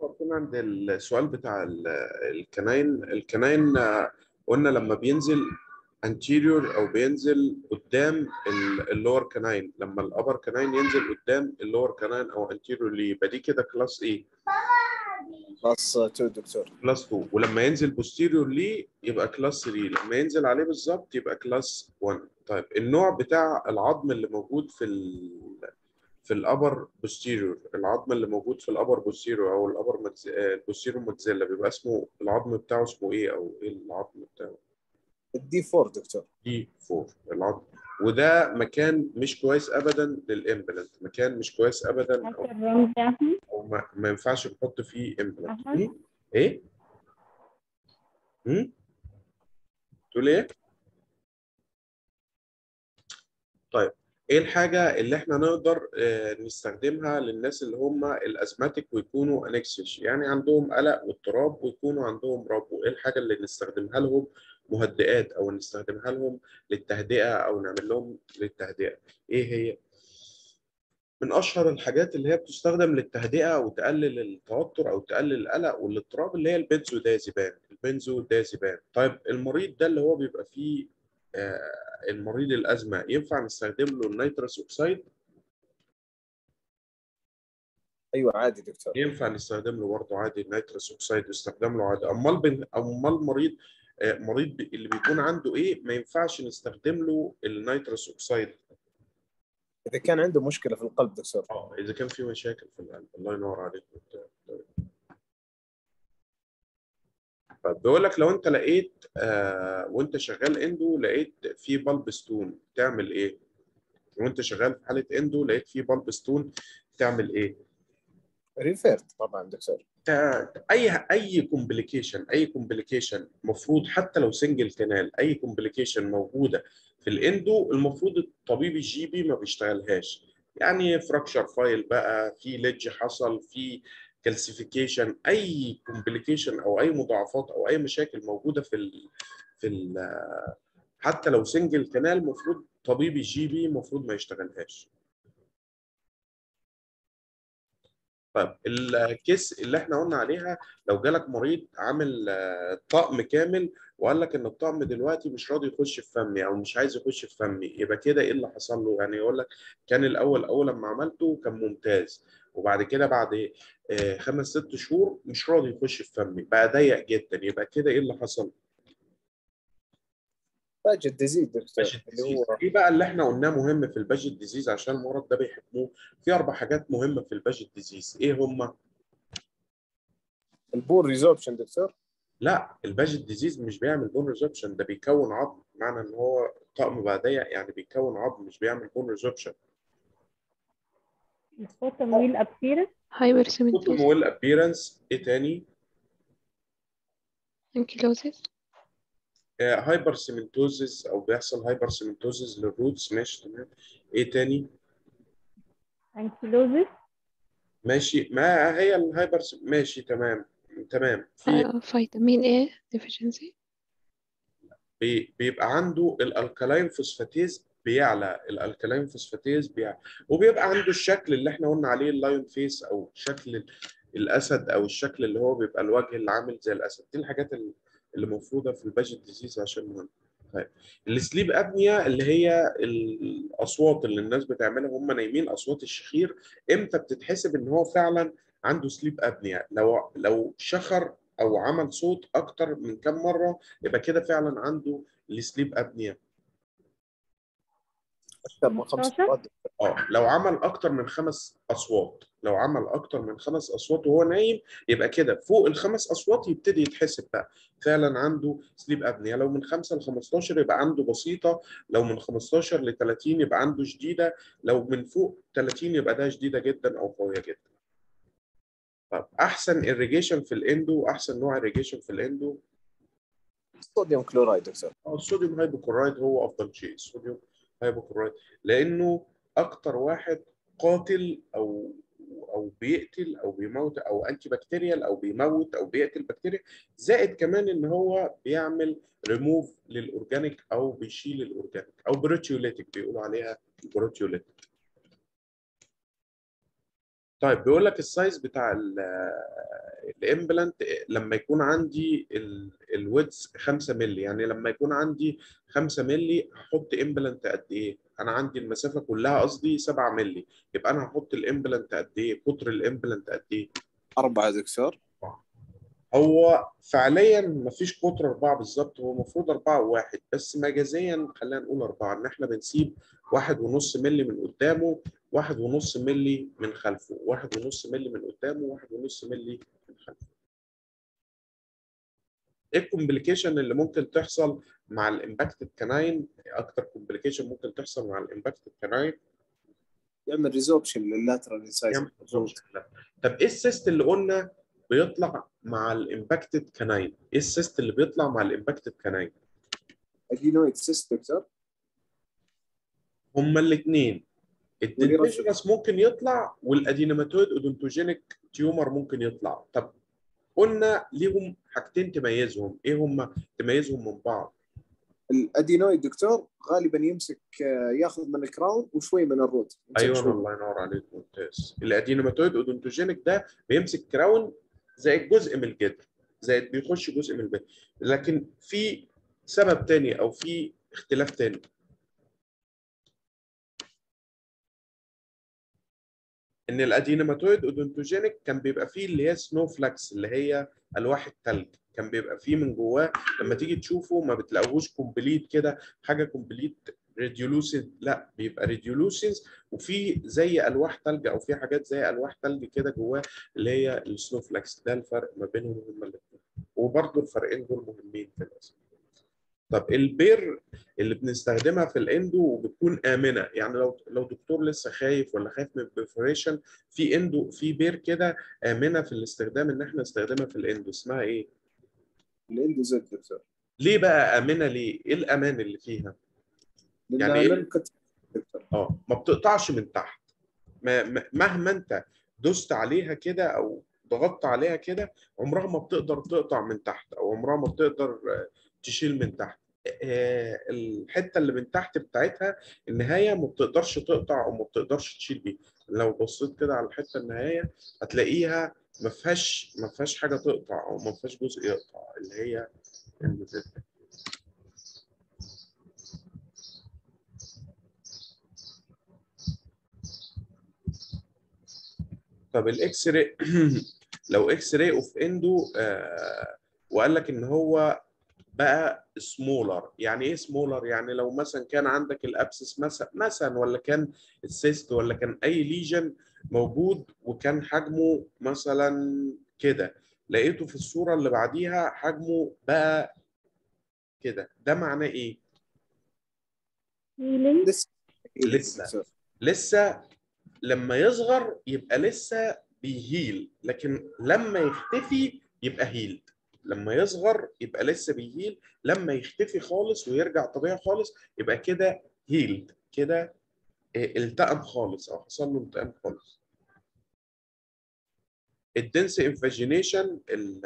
واقفين عند السؤال بتاع ال- الكناين الكناين آه، قلنا لما بينزل anterior او بينزل قدام اللور كناين لما الابر كناين ينزل قدام اللور كناين او anterior ليه يبقى دي كده كلاس ايه كلاس 2 دكتور كلاس 2 ولما ينزل بوستيريور ليه يبقى كلاس 3 لما ينزل عليه بالظبط يبقى كلاس 1 طيب النوع بتاع العظم اللي موجود في ال في الابر بوستيريور العظم اللي موجود في الابر بوستيريور او الابر مجز... البوستيريور ماكسيلا بيبقى اسمه العظم بتاعه اسمه ايه او ايه العظم بتاعه الدي 4 دكتور دي 4 العظم وده مكان مش كويس ابدا للامبلانت مكان مش كويس ابدا حتى او, الرمز يا أحمد أو ما, ما ينفعش نحط فيه امبلانت أحمد ايه هم؟ تقول ايه طيب ايه الحاجه اللي احنا نقدر آه، نستخدمها للناس اللي هم الازماتيك ويكونوا انكسش يعني عندهم قلق واضطراب ويكونوا عندهم ربو ايه الحاجه اللي نستخدمها لهم مهدئات او نستخدمها لهم للتهدئه او نعمل لهم للتهدئه ايه هي من اشهر الحاجات اللي هي بتستخدم للتهدئه او تقلل التوتر او تقلل القلق والاضطراب اللي هي البنزودازيبان البنزودازيبان طيب المريض ده اللي هو بيبقى فيه آه، المريض الازمه ينفع نستخدم له النيتروس اوكسيد ايوه عادي دكتور ينفع نستخدم له برضه عادي النيتروس اوكسيد يستخدم له عادي امال بن... امال مريض آه، مريض بي- اللي بيكون عنده ايه ما ينفعش نستخدم له النيتروس اوكسيد اذا كان عنده مشكله في القلب دكتور اه اذا كان في مشاكل في القلب الله ينور عليك وبتاع. طيب بيقول لك لو انت لقيت آه وانت شغال اندو لقيت في بلب ستون تعمل ايه؟ وانت شغال في حاله اندو لقيت في بلب ستون تعمل ايه؟ ريفيرت طبعا دكتور تا- اي اي كومبليكيشن اي كومبليكيشن المفروض حتى لو سنجل كانال اي كومبليكيشن موجوده في الاندو المفروض الطبيب الجي بي ما بيشتغلهاش يعني فراكشر فايل بقى في ليدج حصل في كالسيفيكيشن اي كومبليكيشن او اي مضاعفات او اي مشاكل موجوده في ال في ال حتى لو سنجل كانال المفروض طبيب الجي بي المفروض ما يشتغلهاش طيب الكيس اللي احنا قلنا عليها لو جالك مريض عامل آه، طقم كامل وقال لك ان الطقم دلوقتي مش راضي يخش في فمي او مش عايز يخش في فمي يبقى كده ايه اللي حصل له يعني يقول لك كان الاول اول لما عملته كان ممتاز وبعد كده بعد آه، خمس ست شهور مش راضي يخش في فمي بقى ضيق جدا يبقى كده ايه اللي حصل باجت ديزيز دكتور باجت اللي ديزيز هو ايه بقى اللي احنا قلناه مهم في الباجت ديزيز عشان المرض ده بيحكموه في اربع حاجات مهمه في الباجت ديزيز ايه هم البور ريزوربشن دكتور لا الباجت ديزيز مش بيعمل بون ريزوربشن ده بيكون عظم معنى ان هو طقم بقى ضيق يعني بيكون عظم مش بيعمل بون ريزوربشن الصوت تمويل أبسيرس hypersymmetry اوتومويل ابييرنس ايه تاني ankylosing هايبر سيمنتوزز او بيحصل هايبر سيمنتوزز للروتس ماشي تمام ايه تاني أنكيلوزيس ماشي ما هي الهايبر ماشي تمام تمام في uh, vitamin A deficiency بي- بيبقى عنده الالكالاين فوسفاتيز بيعلى الالكالاين فوسفاتيز بيعلى وبيبقى عنده الشكل اللي احنا قلنا عليه اللايون فيس او شكل ال- الاسد او الشكل اللي هو بيبقى الوجه اللي عامل زي الاسد دي الحاجات ال- اللي مفروضه في الباجت ديزيز عشان مهم طيب السليب ابنيا اللي هي الاصوات اللي الناس بتعملها وهم نايمين اصوات الشخير امتى بتتحسب ان هو فعلا عنده سليب ابنيا لو لو شخر او عمل صوت اكتر من كام مره يبقى كده فعلا عنده السليب ابنيا اكثر من خمس 15 مرات اه لو عمل اكتر من خمس اصوات لو عمل اكتر من خمس اصوات وهو نايم يبقى كده فوق الخمس اصوات يبتدي يتحسب بقى فعلا عنده سليب ابنيا لو من 5 ل 15 يبقى عنده بسيطه لو من 15 ل 30 يبقى عنده شديده لو من فوق 30 يبقى ده شديده جدا او قويه جدا طب احسن irrigation في الاندو واحسن نوع irrigation في الاندو صوديوم كلورايد دكتور اه الصوديوم هايبوكلورايد هو افضل شيء الصوديوم هايبوكلورايد لانه اكتر واحد قاتل او او بيقتل او بيموت او انتي بكتيريال او بيموت او بيقتل بكتيريا زائد كمان ان هو بيعمل ريموف للاورجانيك او بيشيل الاورجانيك او بروتيوليتيك بيقولوا عليها بروتيوليتيك طيب بيقول لك السايز بتاع الامبلانت لما يكون عندي الويدز 5 مللي يعني لما يكون عندي 5 مللي هحط امبلانت قد ايه؟ انا عندي المسافه كلها قصدي 7 مللي يبقى انا هحط الامبلانت قد ايه؟ قطر الامبلانت قد ايه؟ أربعة دكتور هو فعليا مفيش قطر أربعة بالظبط هو المفروض أربعة وواحد بس مجازيا خلينا نقول أربعة إن إحنا بنسيب واحد ونص ملي من قدامه واحد ونص ملي من خلفه واحد ونص ملي من قدامه واحد ونص ملي من خلفه ايه الكومبليكيشن اللي ممكن تحصل مع الامباكتد كناين اكتر كومبليكيشن ممكن تحصل مع الامباكتد كناين يعمل ريزوبشن لللاترال انسايز يعمل طب ايه السيست اللي قلنا بيطلع مع الامباكتد كناين ايه السيست اللي بيطلع مع الامباكتد كناين ادينويد سيست دكتور هما الاثنين الدنتيشنس ممكن يطلع والادينوماتويد اودونتوجينيك تيومر ممكن يطلع طب قلنا ليهم حاجتين تميزهم ايه هما تميزهم من بعض الادينويد دكتور غالبا يمسك آه، ياخذ من الكراون وشوي من الروت يمسك ايوه شوي. الله ينور عليك ممتاز الادينوماتويد اودونتوجينيك ده بيمسك كراون زائد جزء من الجدر زائد بيخش جزء من البيت لكن في سبب تاني او في اختلاف تاني ان الادينوماتويد اودونتوجينيك كان بيبقى فيه اللي هي سنو فلاكس اللي هي الواح التلج كان بيبقى فيه من جواه لما تيجي تشوفه ما بتلاقوهوش كومبليت كده حاجه كومبليت ريديولوسيد لا بيبقى ريديولوسينز وفي زي الواح تلج او في حاجات زي الواح تلج كده جواه اللي هي السنو فلاكس ده الفرق ما بينهم هما الاثنين وبرضه الفرقين دول مهمين في الاسم طب البير اللي بنستخدمها في الاندو وبتكون امنه يعني لو لو دكتور لسه خايف ولا خايف من البرفوريشن في اندو في بير كده امنه في الاستخدام ان احنا نستخدمها في الاندو اسمها ايه؟ الاندوزيت دكتور ليه بقى امنه ليه؟ ايه الامان اللي فيها؟ لانها يعني إيه؟ من كت- دكتور اه ما بتقطعش من تحت ما ما- مهما انت دوست عليها كده او ضغطت عليها كده عمرها ما بتقدر تقطع من تحت او عمرها ما بتقدر آه، تشيل من تحت آه، الحته اللي من تحت بتاعتها النهايه ما بتقدرش تقطع او ما بتقدرش تشيل بيها لو بصيت كده على الحته النهايه هتلاقيها ما فيهاش ما فيهاش حاجه تقطع او ما فيهاش جزء يقطع اللي هي المزيد. طب الاكس راي لو اكس راي اوف اندو آه وقال لك ان هو بقى سمولر يعني ايه سمولر يعني لو مثلا كان عندك الابسس مثلا مثلا ولا كان السيست ولا كان اي ليجن موجود وكان حجمه مثلا كده لقيته في الصوره اللي بعديها حجمه بقى كده ده معناه ايه healing لسه لسه. دكتور. لسه لما يصغر يبقى لسه بيهيل لكن لما يختفي يبقى هيلد لما يصغر يبقى لسه بيهيل لما يختفي خالص ويرجع طبيعي خالص يبقى كده هيلد كده إيه، التئم خالص او حصل له التئام خالص الدنس انفاجينيشن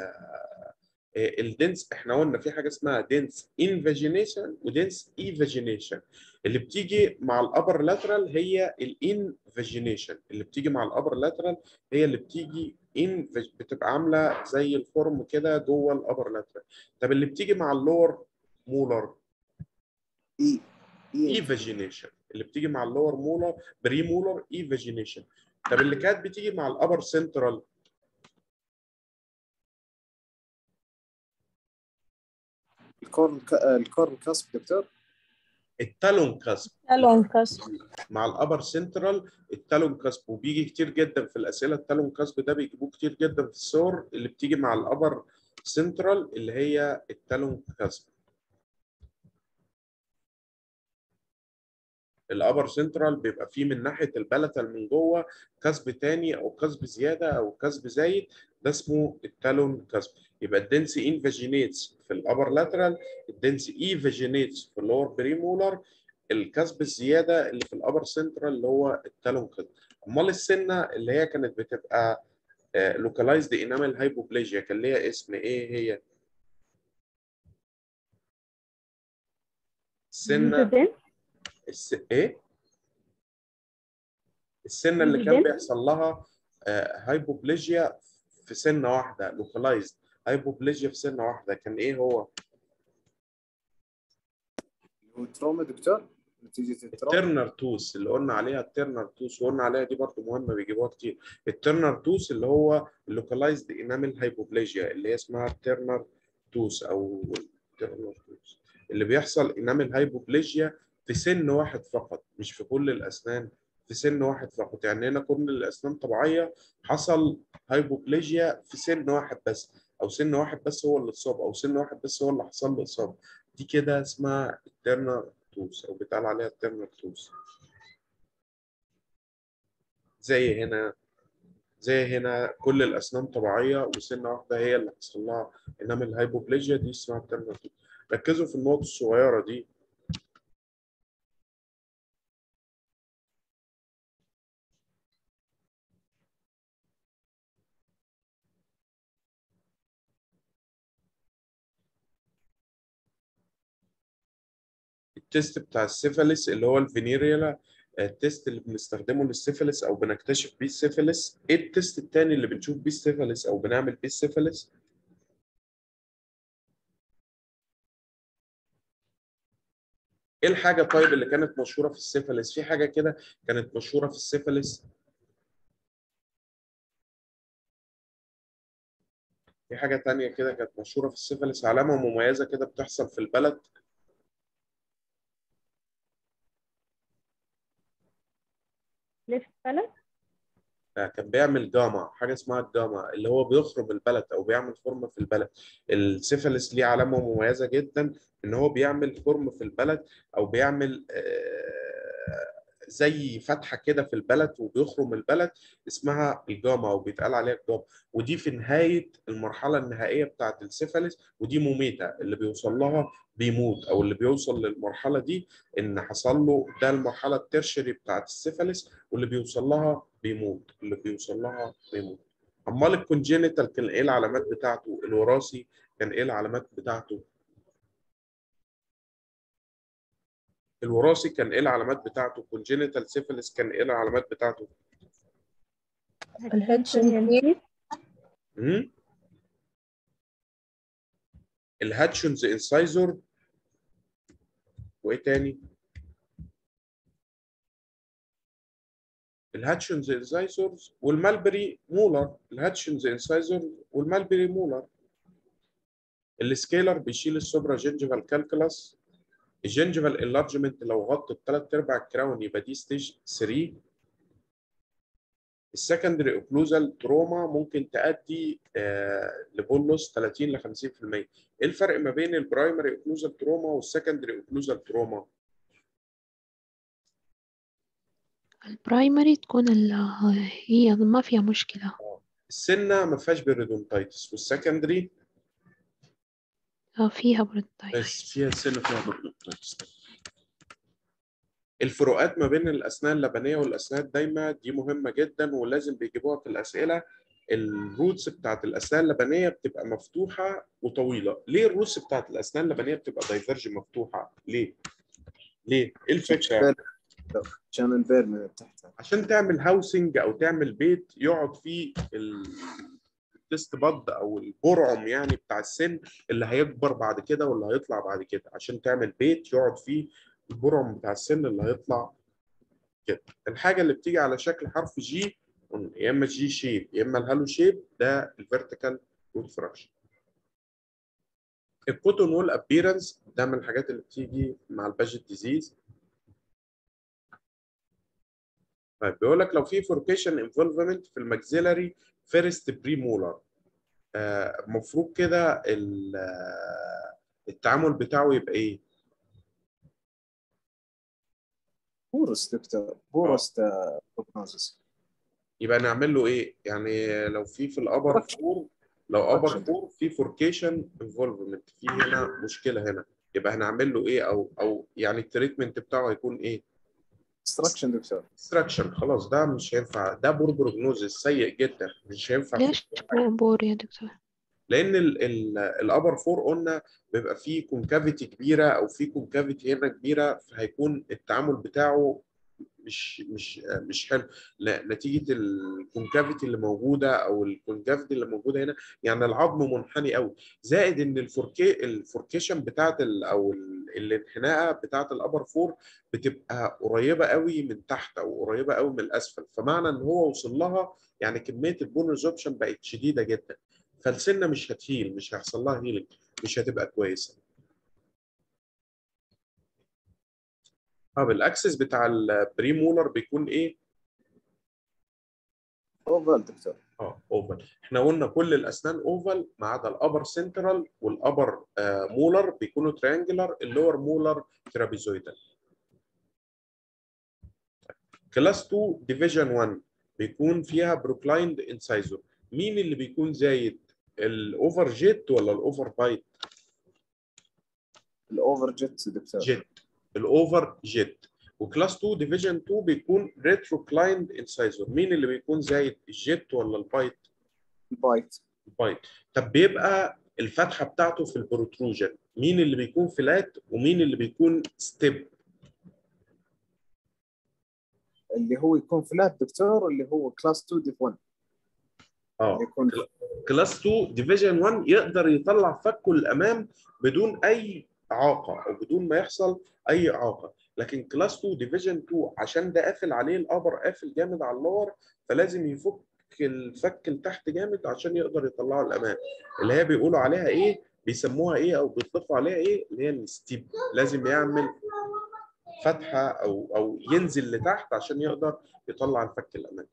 الدنس احنا قلنا في حاجه اسمها دنس انفاجينيشن ودنس ايفاجينيشن اللي بتيجي مع الابر لاترال هي الانفاجينيشن اللي بتيجي مع الابر لاترال هي اللي بتيجي ان بتبقى عامله زي الفورم كده جوه الابر لاترال طب اللي بتيجي مع اللور مولر اي اي ايفاجينيشن اللي بتيجي مع اللور مولر بري مولر ايفاجينيشن طب اللي كانت بتيجي مع الابر سنترال الكورن ك- الكورن كاسب دكتور التالون كاسب talon cusp مع الابر سنترال التالون كاسب وبيجي كتير جدا في الاسئله التالون كاسب ده بيجيبوه كتير جدا في الصور اللي بتيجي مع الابر سنترال اللي هي التالون كاسب الابر سنترال بيبقى فيه من ناحيه البلتل من جوه كسب تاني او كسب زياده او كسب زايد ده اسمه التالون كسب يبقى الدنس انفاجينيتس في الابر لاترال الدنس ايفاجينيتس في اللور بريمولر الكسب الزياده اللي في الابر سنترال اللي هو التالون كسب امال السنه اللي هي كانت بتبقى لوكالايزد انامل هايبوبليجيا كان ليها اسم ايه هي السنه Incident الس... ايه السنه اللي كان Incident؟ بيحصل لها هايبوبليجيا في سنه واحده لوكالايزد هايبوبليجيا في سنه واحده كان ايه هو هو تروما دكتور نتيجه التروما الترنر توس اللي قلنا عليها الترنر توس وقلنا عليها دي برضه مهمه بيجيبوها كتير الترنر توس اللي هو اللوكالايزد انامل هايبوبليجيا اللي هي اسمها الترنر توس او الترنر توس اللي بيحصل انامل هايبوبليجيا في سن واحد فقط مش في كل الاسنان في سن واحد فقط يعني هنا كل الاسنان طبيعيه حصل هايبوبليجيا في سن واحد بس او سن واحد بس هو اللي اتصاب او سن واحد بس هو اللي حصل له اصابه دي كده اسمها الترنر توس او بيتقال عليها الترنر توس زي هنا زي هنا كل الاسنان طبيعيه وسنه واحده هي اللي حصل لها انما الهايبوبليجيا دي اسمها الترنر توس ركزوا في النقط الصغيره دي التيست بتاع السيفلس اللي هو الفينيريلا التيست اللي بنستخدمه للسيفلس او بنكتشف بيه السيفلس ايه التيست التاني اللي بنشوف بيه السيفلس او بنعمل بيه السيفلس ايه الحاجه طيب اللي كانت مشهوره في السيفلس في حاجه كده كانت مشهوره في السيفلس في حاجه تانية كده كانت مشهوره في السيفلس علامه مميزه كده بتحصل في البلد ليفت بلد كان بيعمل جاما حاجه اسمها الجاما اللي هو بيخرم البلد او بيعمل فورم في البلد السيفلس ليه علامه مميزه جدا ان هو بيعمل فورم في البلد او بيعمل آه، زي فتحه كده في البلد وبيخرم البلد اسمها الجاما او بيتقال عليها الجاما ودي في نهايه المرحله النهائيه بتاعه السيفلس ودي مميته اللي بيوصل لها بيموت او اللي بيوصل للمرحله دي ان حصل له ده المرحله الترشري بتاعه السيفلس واللي بيوصل لها بيموت اللي بيوصل لها بيموت امال الكونجينيتال كان ايه العلامات بتاعته الوراثي كان ايه العلامات بتاعته الوراثي كان ايه العلامات بتاعته كونجينيتال سيفلس كان ايه العلامات بتاعته الهاتشنز امم الهاتشنز انسايزور وايه تاني الهاتشنز انسايزورز والمالبري مولر الهاتشنز انسايزور والمالبري مولر السكيلر بيشيل السوبرا جينجيفال كالكولاس الجينجيفال انلارجمنت لو غطت ثلاث ارباع الكراون يبقى دي ستيج 3 السكندري اوكلوزال تروما ممكن تؤدي آه لبولوس 30 ل 50% ايه الفرق ما بين البرايمري اوكلوزال تروما والسكندري اوكلوزال تروما البرايمري تكون ال هي ما فيها مشكلة السنه ما فيهاش بيريدونتايتس والسكندري آه، فيها برونتايتس بس فيها سنه فيها بيريدونتايتس الفروقات ما بين الاسنان اللبنيه والاسنان الدايمه دي مهمه جدا ولازم بيجيبوها في الاسئله الروتس بتاعت الاسنان اللبنيه بتبقى مفتوحه وطويله ليه الروتس بتاعت الاسنان اللبنيه بتبقى دايفرج مفتوحه ليه ليه ايه الفكره عشان البير من تحت عشان تعمل هاوسنج او تعمل بيت يقعد فيه التست باد او البرعم يعني بتاع السن اللي هيكبر بعد كده واللي هيطلع بعد كده عشان تعمل بيت يقعد فيه البرعم بتاع السن اللي هيطلع كده الحاجه اللي بتيجي على شكل حرف جي يا اما جي شيب يا اما الهالو شيب ده الفيرتيكال روت فراكشن الكوتون وول ابيرنس ده من الحاجات اللي بتيجي مع الباجت ديزيز طيب بيقول لك لو في فوركيشن انفولفمنت في الماكسيلاري فيرست بري مولر المفروض كده التعامل بتاعه يبقى ايه؟ بورس دكتور بورس بروجنوزس يبقى نعمل له ايه؟ يعني لو في في الابر فور لو ابر فور في فوركيشن انفولفمنت في هنا مشكله هنا يبقى هنعمل له ايه او او يعني التريتمنت بتاعه هيكون ايه؟ استراكشن دكتور استراكشن خلاص ده مش هينفع ده بور بروجنوزس سيء جدا مش هينفع ليش بور يا دكتور لان الابر فور قلنا بيبقى فيه كونكافيتي كبيره او في كونكافيتي هنا كبيره فهيكون التعامل بتاعه مش مش مش حلو لا نتيجه الكونكافيتي اللي موجوده او الكونكافيتي اللي موجوده هنا يعني العظم منحني قوي زائد ان الفوركي الفوركيشن بتاعت ال او ال- الانحناءه بتاعت الابر فور بتبقى قريبه قوي من تحت او قريبه قوي من الاسفل فمعنى ان هو وصل لها يعني كميه البون ريزوربشن بقت شديده جدا فالسنه مش هتهيل مش هيحصل لها هيلينج مش هتبقى كويسه طب الاكسس بتاع البريمولر بيكون ايه؟ اوفال دكتور اه اوفال احنا قلنا كل الاسنان اوفال ما عدا الابر سنترال والابر آه مولر بيكونوا تريانجلر اللور مولر ترابيزويدال كلاس 2 ديفيجن 1 بيكون فيها بروكلايند انسايزور مين اللي بيكون زايد الاوفر جيت ولا الاوفر بايت الاوفر جيت دكتور جيت الاوفر جيت وكلاس 2 ديفيجن 2 بيكون ريتروكلايند انسايزور مين اللي بيكون زايد الجيت ولا البايت البايت بايت طب بيبقى الفتحه بتاعته في البروتروجن مين اللي بيكون فلات ومين اللي بيكون ستيب اللي هو يكون فلات دكتور اللي هو كلاس 2 ديف 1 اه يكون كلاس 2 ديفيجن 1 يقدر يطلع فكه للامام بدون اي اعاقه او بدون ما يحصل اي اعاقه لكن كلاس 2 ديفيجن 2 عشان ده قافل عليه الابر قافل جامد على اللور فلازم يفك الفك لتحت جامد عشان يقدر يطلعه للامام اللي هي بيقولوا عليها ايه بيسموها ايه او بيطلقوا عليها ايه اللي هي الستيب لازم يعمل فتحه او او ينزل لتحت عشان يقدر يطلع الفك الامامي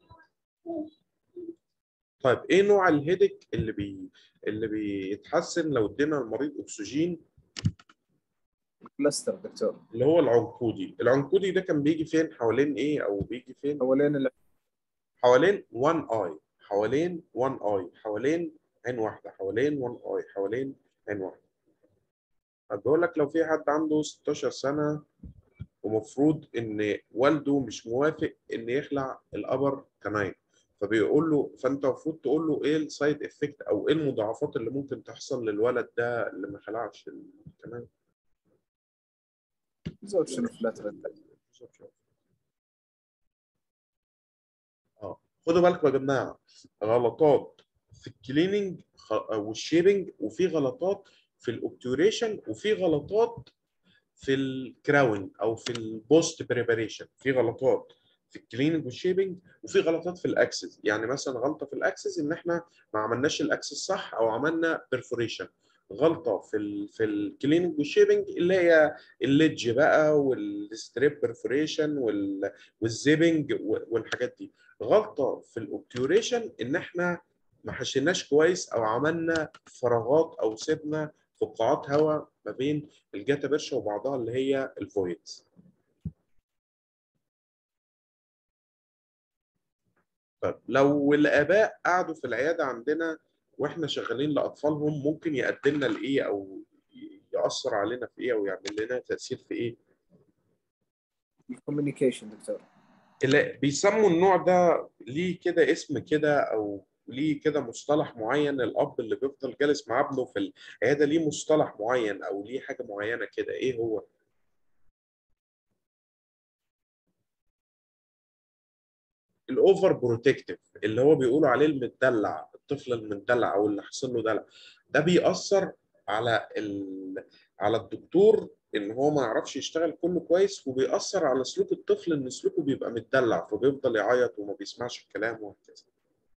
طيب ايه نوع الهيدك اللي بي اللي بيتحسن لو ادينا المريض اكسجين كلاستر دكتور اللي هو العنقودي العنقودي ده كان بيجي فين حوالين ايه او بيجي فين حوالين ال- حوالين وان اي حوالين وان اي حوالين عين واحده حوالين وان اي حوالين عين واحده طب بيقول لك لو في حد عنده 16 سنه ومفروض ان والده مش موافق ان يخلع الابر كناين فبيقول له فانت المفروض تقول له ايه السايد افكت او ايه المضاعفات اللي ممكن تحصل للولد ده اللي ما خلعش الكناين absorption of lateral اه خدوا بالكم يا جماعه غلطات في الكليننج خ- والشيبنج وفي غلطات في الاوبتوريشن وفي غلطات في الكراون او في البوست بريباريشن في غلطات في الكليننج والشيبنج وفي غلطات في الاكسس يعني مثلا غلطه في الاكسس ان احنا ما عملناش الاكسس صح او عملنا بيرفوريشن غلطه في ال في الكليننج والشيبنج اللي هي الليدج بقى والستريب بيرفوريشن والزيبنج والحاجات دي غلطه في الاوبتيوريشن ان احنا ما حشيناش كويس او عملنا فراغات او سيبنا فقاعات هواء ما بين الجاتا بيرشا وبعضها اللي هي الفويدز طيب لو الاباء قعدوا في العياده عندنا واحنا شغالين لاطفالهم ممكن يقدم لنا لايه او ياثر علينا في ايه او يعمل لنا تاثير في ايه الكوميونيكيشن دكتور اللي بيسموا النوع ده ليه كده اسم كده او ليه كده مصطلح معين الاب اللي بيفضل جالس مع ابنه في العياده ليه مصطلح معين او ليه حاجه معينه كده ايه هو الاوفر بروتكتيف اللي هو بيقولوا عليه المدلع الطفل المدلع او اللي حصل له دلع ده بيأثر على ال... على الدكتور ان هو ما يعرفش يشتغل كله كويس وبيأثر على سلوك الطفل ان سلوكه بيبقى متدلع فبيفضل يعيط وما بيسمعش الكلام وهكذا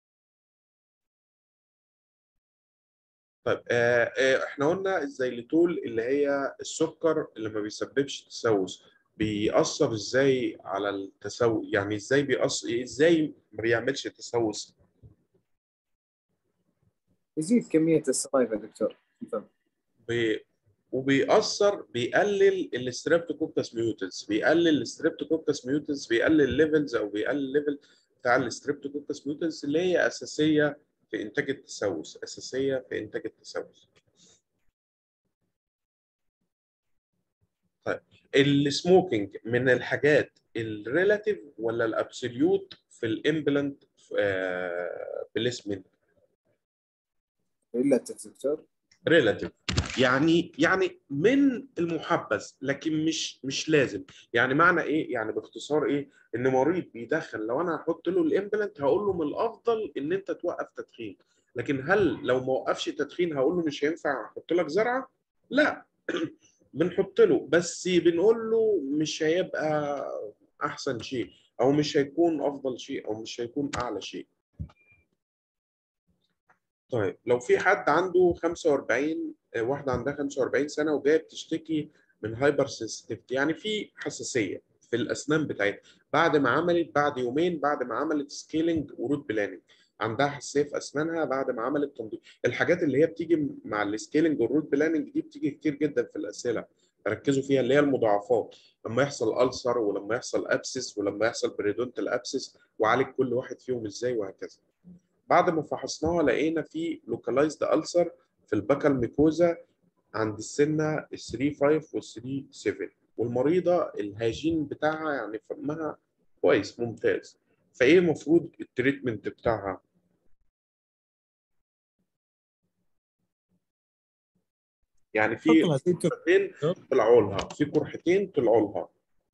طيب آه آه احنا قلنا الزيليتول اللي هي السكر اللي ما بيسببش تسوس بيأثر ازاي على التسوس يعني ازاي بيأثر ازاي ما بيعملش تسوس يزيد كميه السلايفا دكتور في الفم بي... وبيأثر بيقلل الستريبتوكوكس ميوتنس بيقلل الستريبتوكوكس ميوتنس بيقلل الليفلز او بيقلل الليفل بتاع الستريبتوكوكس ميوتنس اللي هي اساسيه في انتاج التسوس اساسيه في انتاج التسوس طيب السموكينج من الحاجات الريلاتيف ولا الابسوليوت في الامبلانت بليسمنت ريلاتيف دكتور ريلاتيف يعني يعني من المحبذ لكن مش مش لازم يعني معنى ايه يعني باختصار ايه ان مريض بيدخن لو انا هحط له الامبلانت هقول له من الافضل ان انت توقف تدخين لكن هل لو ما وقفش تدخين هقول له مش هينفع احط لك زرعه لا بنحط له بس بنقول له مش هيبقى احسن شيء او مش هيكون افضل شيء او مش هيكون اعلى شيء طيب لو في حد عنده 45 آه، واحده عندها 45 سنه وجايه بتشتكي من هايبر سنسيتيفيتي يعني في حساسيه في الاسنان بتاعتها بعد ما عملت بعد يومين بعد ما عملت سكيلينج وروت بلاننج عندها حساسيه في اسنانها بعد ما عملت تنظيف الحاجات اللي هي بتيجي مع السكيلينج والروت بلاننج دي بتيجي كتير جدا في الاسئله ركزوا فيها اللي هي المضاعفات لما يحصل ألسر ولما يحصل ابسس ولما يحصل بريدونتال ابسس وعالج كل واحد فيهم ازاي وهكذا بعد ما فحصناها لقينا في لوكالايزد ألسر في البكا الميكوزا عند السنه ال 3 5 وال 3 7 والمريضه الهاجين بتاعها يعني فمها كويس ممتاز فايه المفروض التريتمنت بتاعها يعني في حط لها سيتو قرحتين طلعوا لها في قرحتين طلعوا لها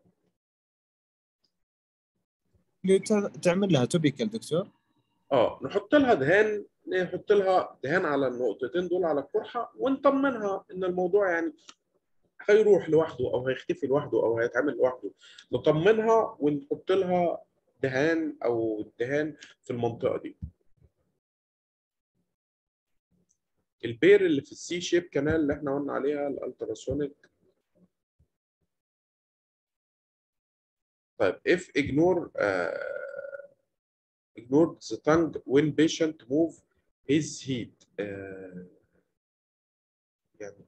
تعمل لها توبيكال دكتور اه نحط لها دهان نحط لها دهان على النقطتين دول على القرحه ونطمنها ان الموضوع يعني هيروح لوحده او هيختفي لوحده او هيتعمل لوحده نطمنها ونحط لها دهان او دهان في المنطقه دي البير اللي في السي شيب كانال اللي احنا قلنا عليها الالتراسونيك طيب if ignore uh, ignored the tongue when patient move his heat uh, يعني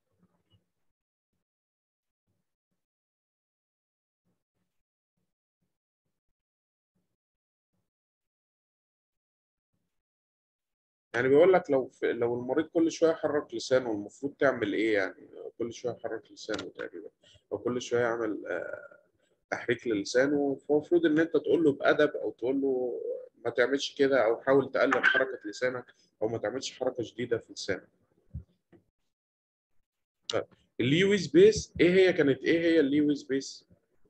يعني بيقول لك لو في لو المريض كل شويه يحرك لسانه المفروض تعمل ايه يعني كل شويه يحرك لسانه تقريبا او كل شويه يعمل آه، تحريك للسانه فالمفروض ان انت تقول له بادب او تقول له ما تعملش كده او حاول تقلل حركه لسانك او ما تعملش حركه شديده في لسانك طيب الليوي سبيس ايه هي كانت ايه هي الليوي سبيس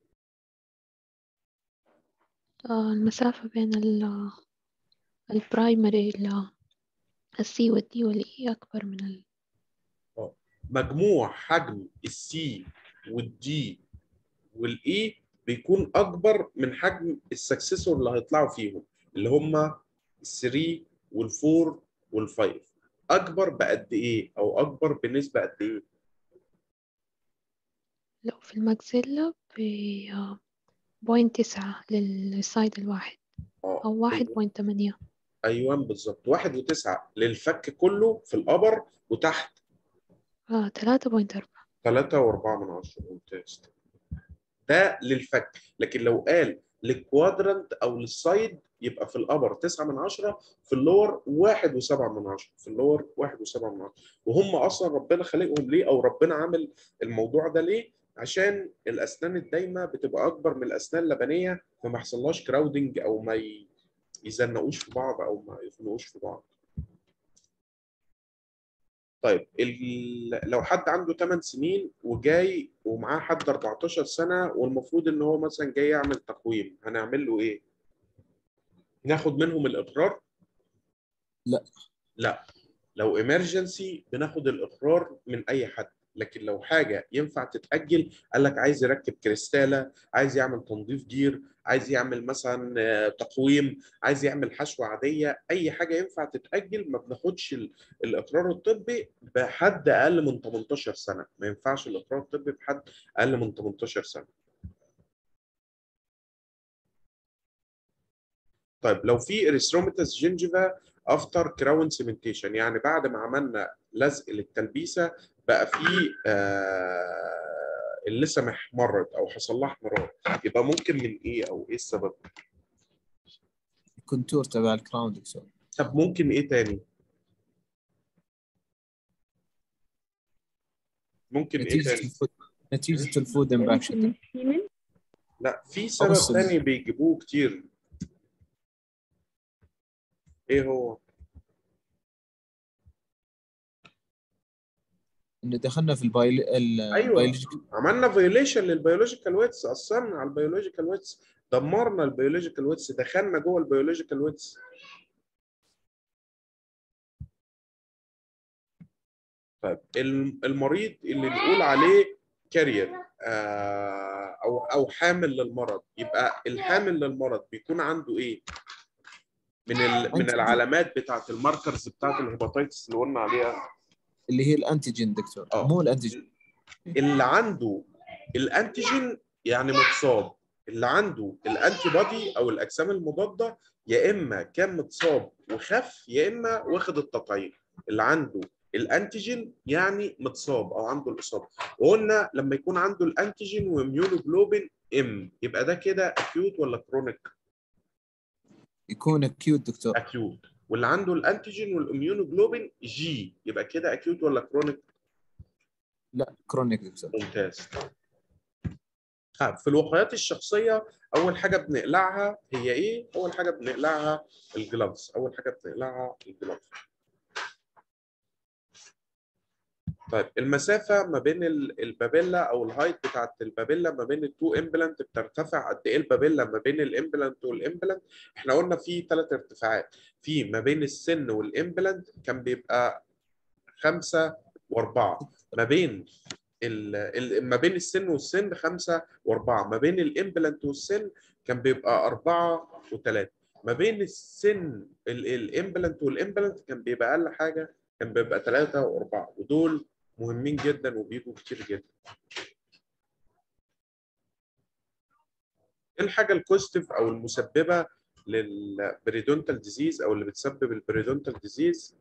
آه المسافة بين ال البرايمري ال السي والدي والإي أكبر من ال مجموع حجم السي والدي والاي بيكون اكبر من حجم السكسسور اللي هيطلعوا فيهم اللي هم ال3 وال4 وال5 اكبر بقد ايه او اكبر بنسبه قد ايه لو في الماكسيلا ب بوينت تسعة للسايد الواحد اه أو واحد بوينت تمانية ايوه بالظبط واحد وتسعة للفك كله في الابر وتحت آه تلاتة بوينت أربعة ثلاثة وأربعة من عشرة ممتاز ده للفك لكن لو قال للكوادرنت أو للسايد يبقى في الأبر تسعة من عشرة في اللور واحد وسبعة من عشرة في اللور واحد وسبعة من عشرة وهم أصلا ربنا خلقهم ليه أو ربنا عامل الموضوع ده ليه عشان الأسنان الدايمة بتبقى أكبر من الأسنان اللبنية فما يحصلهاش كراودنج أو ما ي- يزنقوش في بعض أو ما يخنقوش في بعض طيب ال- لو حد عنده 8 سنين وجاي ومعاه حد 14 سنة والمفروض ان هو مثلا جاي يعمل تقويم هنعمل له ايه؟ ناخد منهم الاقرار؟ لا. لا لو ايمرجنسي بناخد الاقرار من اي حد لكن لو حاجة ينفع تتأجل قال لك عايز يركب كريستالة عايز يعمل تنظيف جير عايز يعمل مثلا آه، تقويم عايز يعمل حشوة عادية أي حاجة ينفع تتأجل ما بناخدش ال- الإقرار الطبي بحد أقل من 18 سنة ما ينفعش الإقرار الطبي بحد أقل من 18 سنة طيب لو في اريثروماتس جينجيفا افتر كراون سيمنتيشن يعني بعد ما عملنا لزق للتلبيسه بقى في آه اللثه احمرت او حصل لها احمرار يبقى ممكن من ايه او ايه السبب؟ الكونتور تبع الكراون دكتور طب ممكن ايه تاني؟ ممكن ايه نتيجة تاني؟ الفود نتيجة الفود امباكشن ممكن السيمن لا في سبب أبص- تاني بيجيبوه كتير ايه هو؟ انه دخلنا في البايل ايوه البيولوجيكال عملنا فيوليشن للبيولوجيكال ويتس اثرنا على البيولوجيكال ويتس دمرنا البيولوجيكال ويتس دخلنا جوه البيولوجيكال ويتس طيب الم- المريض اللي نقول عليه كارير او او حامل للمرض يبقى الحامل للمرض بيكون عنده ايه من ال... من أنت- العلامات بتاعت الماركرز بتاعت الهيباتيتس اللي قلنا عليها اللي هي الانتيجين دكتور آه. مو الانتيجين اللي عنده الانتيجين يعني متصاب اللي عنده الانتي بودي او الاجسام المضاده يا اما كان متصاب وخف يا اما واخد التطعيم اللي عنده الانتيجين يعني متصاب او عنده الاصابه وقلنا لما يكون عنده الانتيجين واميونوجلوبين ام يبقى ده كده اكيوت ولا كرونيك يكون اكيوت دكتور اكيوت واللي عنده الانتيجين والاميونوجلوبين جي يبقى كده اكيوت ولا كرونيك لا كرونيك دكتور ممتاز طيب في الوقايات الشخصيه اول حاجه بنقلعها هي ايه اول حاجه بنقلعها الجلافز اول حاجه بنقلعها الجلافز طيب المسافه ما بين ال- البابيلا او الهايت بتاعت البابيلا ما بين التو امبلانت بترتفع قد ايه البابيلا ما بين الامبلانت والامبلانت احنا قلنا في ثلاث ارتفاعات في ما بين السن والامبلانت كان بيبقى خمسة وأربعة ما بين ال... ال... ما بين السن والسن خمسة وأربعة ما بين الإمبلانت والسن كان بيبقى أربعة وثلاثة ما بين السن ال... الإمبلانت والإمبلانت كان بيبقى أقل حاجة كان بيبقى ثلاثة وأربعة ودول مهمين جدا وبيجوا كتير جدا إيه الحاجة الكوستيف أو المسببة للبريدونتال ديزيز أو اللي بتسبب البريدونتال ديزيز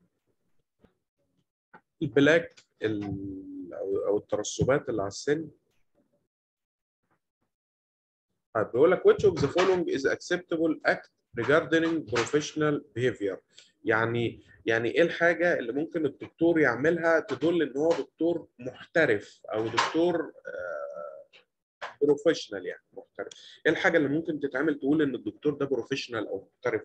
البلاك ال- او أو الترسبات اللي على السن طيب بيقول لك which of the following is acceptable act regarding professional behavior يعني يعني ايه الحاجه اللي ممكن الدكتور يعملها تدل ان هو دكتور محترف او دكتور بروفيشنال يعني محترف ايه الحاجه اللي ممكن تتعمل تقول ان الدكتور ده بروفيشنال او محترف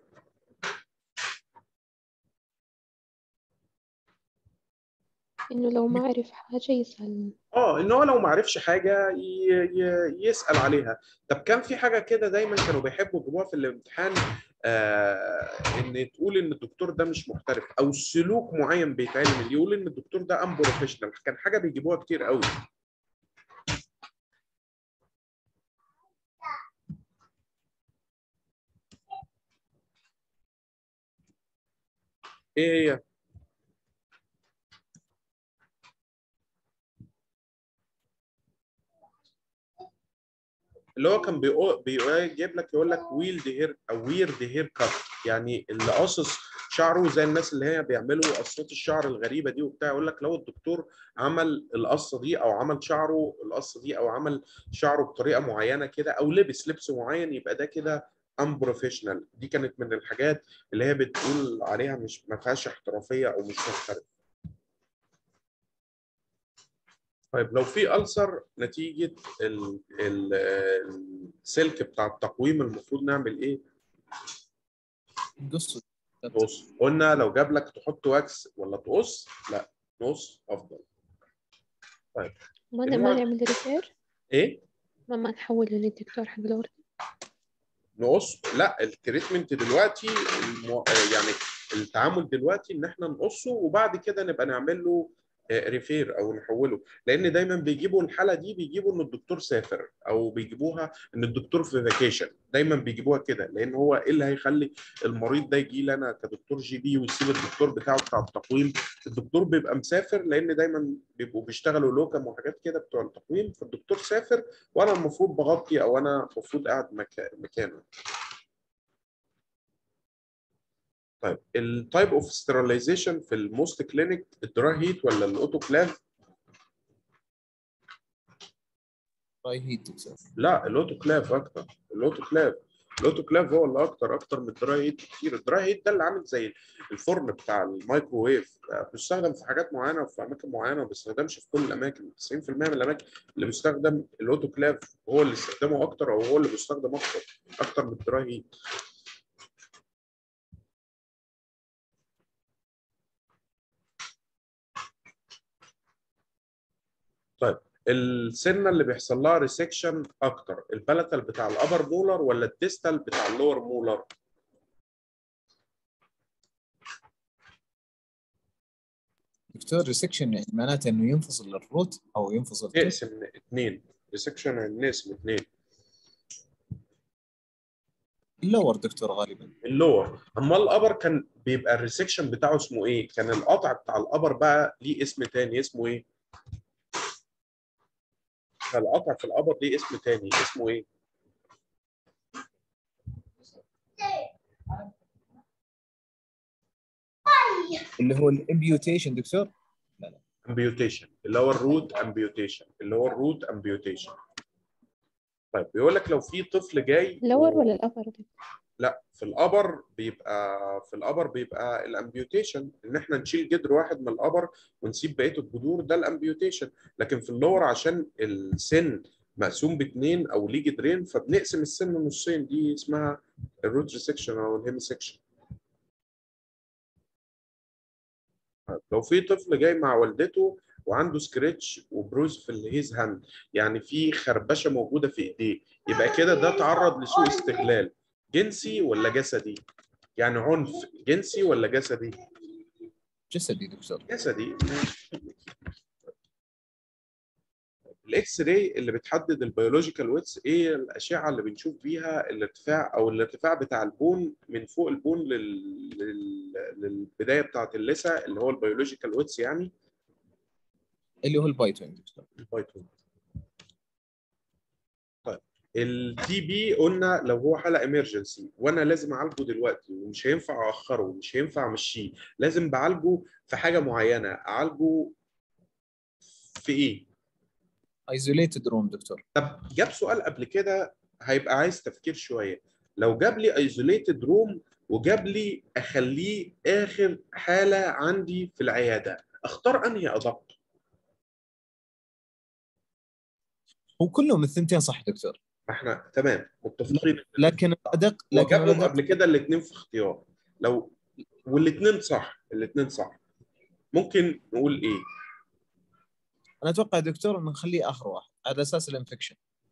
إنه لو ما عرف حاجة يسأل اه ان هو لو ما عرفش حاجه ي... ي... يسال عليها طب كان في حاجه كده دايما كانوا بيحبوا يجيبوها في الامتحان آه ان تقول ان الدكتور ده مش محترف او سلوك معين بيتعمل يقول ان الدكتور ده ان بروفيشنال كان حاجه بيجيبوها كتير قوي ايه هي اللي هو كان بيقول بيجيب لك يقول لك ويلد هير او ويرد هير كات يعني اللي قاصص شعره زي الناس اللي هي بيعملوا قصات الشعر الغريبه دي وبتاع يقول لك لو الدكتور عمل القصه دي او عمل شعره القصه دي او عمل شعره بطريقه معينه كده او لبس لبس معين يبقى ده كده ان بروفيشنال دي كانت من الحاجات اللي هي بتقول عليها مش ما فيهاش احترافيه او مش محترف طيب لو في ألسر نتيجة ال- ال- السلك بتاع التقويم المفروض نعمل إيه؟ قص نقص قلنا لو جاب لك تحط واكس ولا تقص؟ لا نقص أفضل ما ما الوقت. نعمل ريفير إيه؟ ما ما نحوله للدكتور حق الأورد نقص لا التريتمنت دلوقتي المو... يعني التعامل دلوقتي ان احنا نقصه وبعد كده نبقى نعمل له ريفير او نحوله لان دايما بيجيبوا الحاله دي بيجيبوا ان الدكتور سافر او بيجيبوها ان الدكتور في فاكيشن دايما بيجيبوها كده لان هو ايه اللي هيخلي المريض ده يجي لي انا كدكتور جي بي ويسيب الدكتور بتاعه بتاع التقويم الدكتور بيبقى مسافر لان دايما بيبقوا بيشتغلوا لوكم وحاجات كده بتوع التقويم فالدكتور سافر وانا المفروض بغطي او انا المفروض قاعد مكا- مكانه طيب التايب اوف ستيرلايزيشن في الموست كلينيك الدراي هيت ولا الاوتوكلاف راي هيت دكتور لا الاوتوكلاف اكتر الاوتوكلاف الاوتوكلاف هو اللي اكتر اكتر من الدراي هيت كتير الدراي هيت ده اللي عامل زي الفرن بتاع الميكروويف بيستخدم في حاجات معينه وفي اماكن معينه وما بيستخدمش في كل الاماكن 90% من الاماكن اللي بيستخدم الاوتوكلاف هو اللي استخدامه اكتر او هو اللي بيستخدم اكتر اكتر من الدراي هيت السنه اللي بيحصل لها ريسكشن اكتر البلاتال بتاع الابر مولر ولا الديستال بتاع اللور مولر دكتور ريسكشن يعني معناته انه ينفصل الروت او ينفصل التوب. نقسم اثنين ريسكشن نقسم اثنين اللور دكتور غالبا اللور اما الابر كان بيبقى الريسكشن بتاعه اسمه ايه كان القطع بتاع الابر بقى ليه اسم تاني اسمه ايه القطع في الابر ليه اسم تاني اسمه ايه اللي هو الامبيوتيشن دكتور امبيوتيشن اللي هو الروت امبيوتيشن اللي هو الروت امبيوتيشن طيب بيقول لك لو في طفل جاي اللور و- ولا الأبر دي؟ لا في الابر بيبقى في الابر بيبقى الامبيوتيشن ان احنا نشيل جدر واحد من الابر ونسيب بقيه الجذور ده الامبيوتيشن لكن في اللور عشان السن مقسوم باثنين او ليه جدرين فبنقسم السن نصين دي اسمها الروت ريسكشن او الهيمي سكشن لو في طفل جاي مع والدته وعنده سكريتش وبروز في الهيز هاند يعني في خربشه موجوده في ايديه يبقى كده ده تعرض لسوء استغلال جنسي ولا جسدي؟ يعني عنف جنسي ولا جسدي؟ جسدي دكتور جسدي الاكس راي اللي بتحدد البيولوجيكال ويتس ايه الاشعه اللي بنشوف بيها الارتفاع او الارتفاع بتاع البون من فوق البون لل... لل... للبدايه بتاعه اللثه اللي هو البيولوجيكال ويتس يعني اللي هو البايتوين دكتور البايثون طيب التي بي قلنا لو هو حاله امرجنسي وانا لازم اعالجه دلوقتي ومش هينفع اخره ومش هينفع امشيه لازم بعالجه في حاجه معينه اعالجه في ايه؟ ايزوليتد روم دكتور طب جاب سؤال قبل كده هيبقى عايز تفكير شويه لو جاب لي ايزوليتد روم وجاب لي اخليه اخر حاله عندي في العياده اختار انهي ادق هو كلهم الثنتين صح دكتور احنا تمام متفقين لكن الادق هو لكن جاب لهم الأدق قبل كده الاثنين في اختيار لو والاثنين صح الاثنين صح ممكن نقول ايه انا اتوقع دكتور انه نخليه اخر واحد على اساس الانفكشن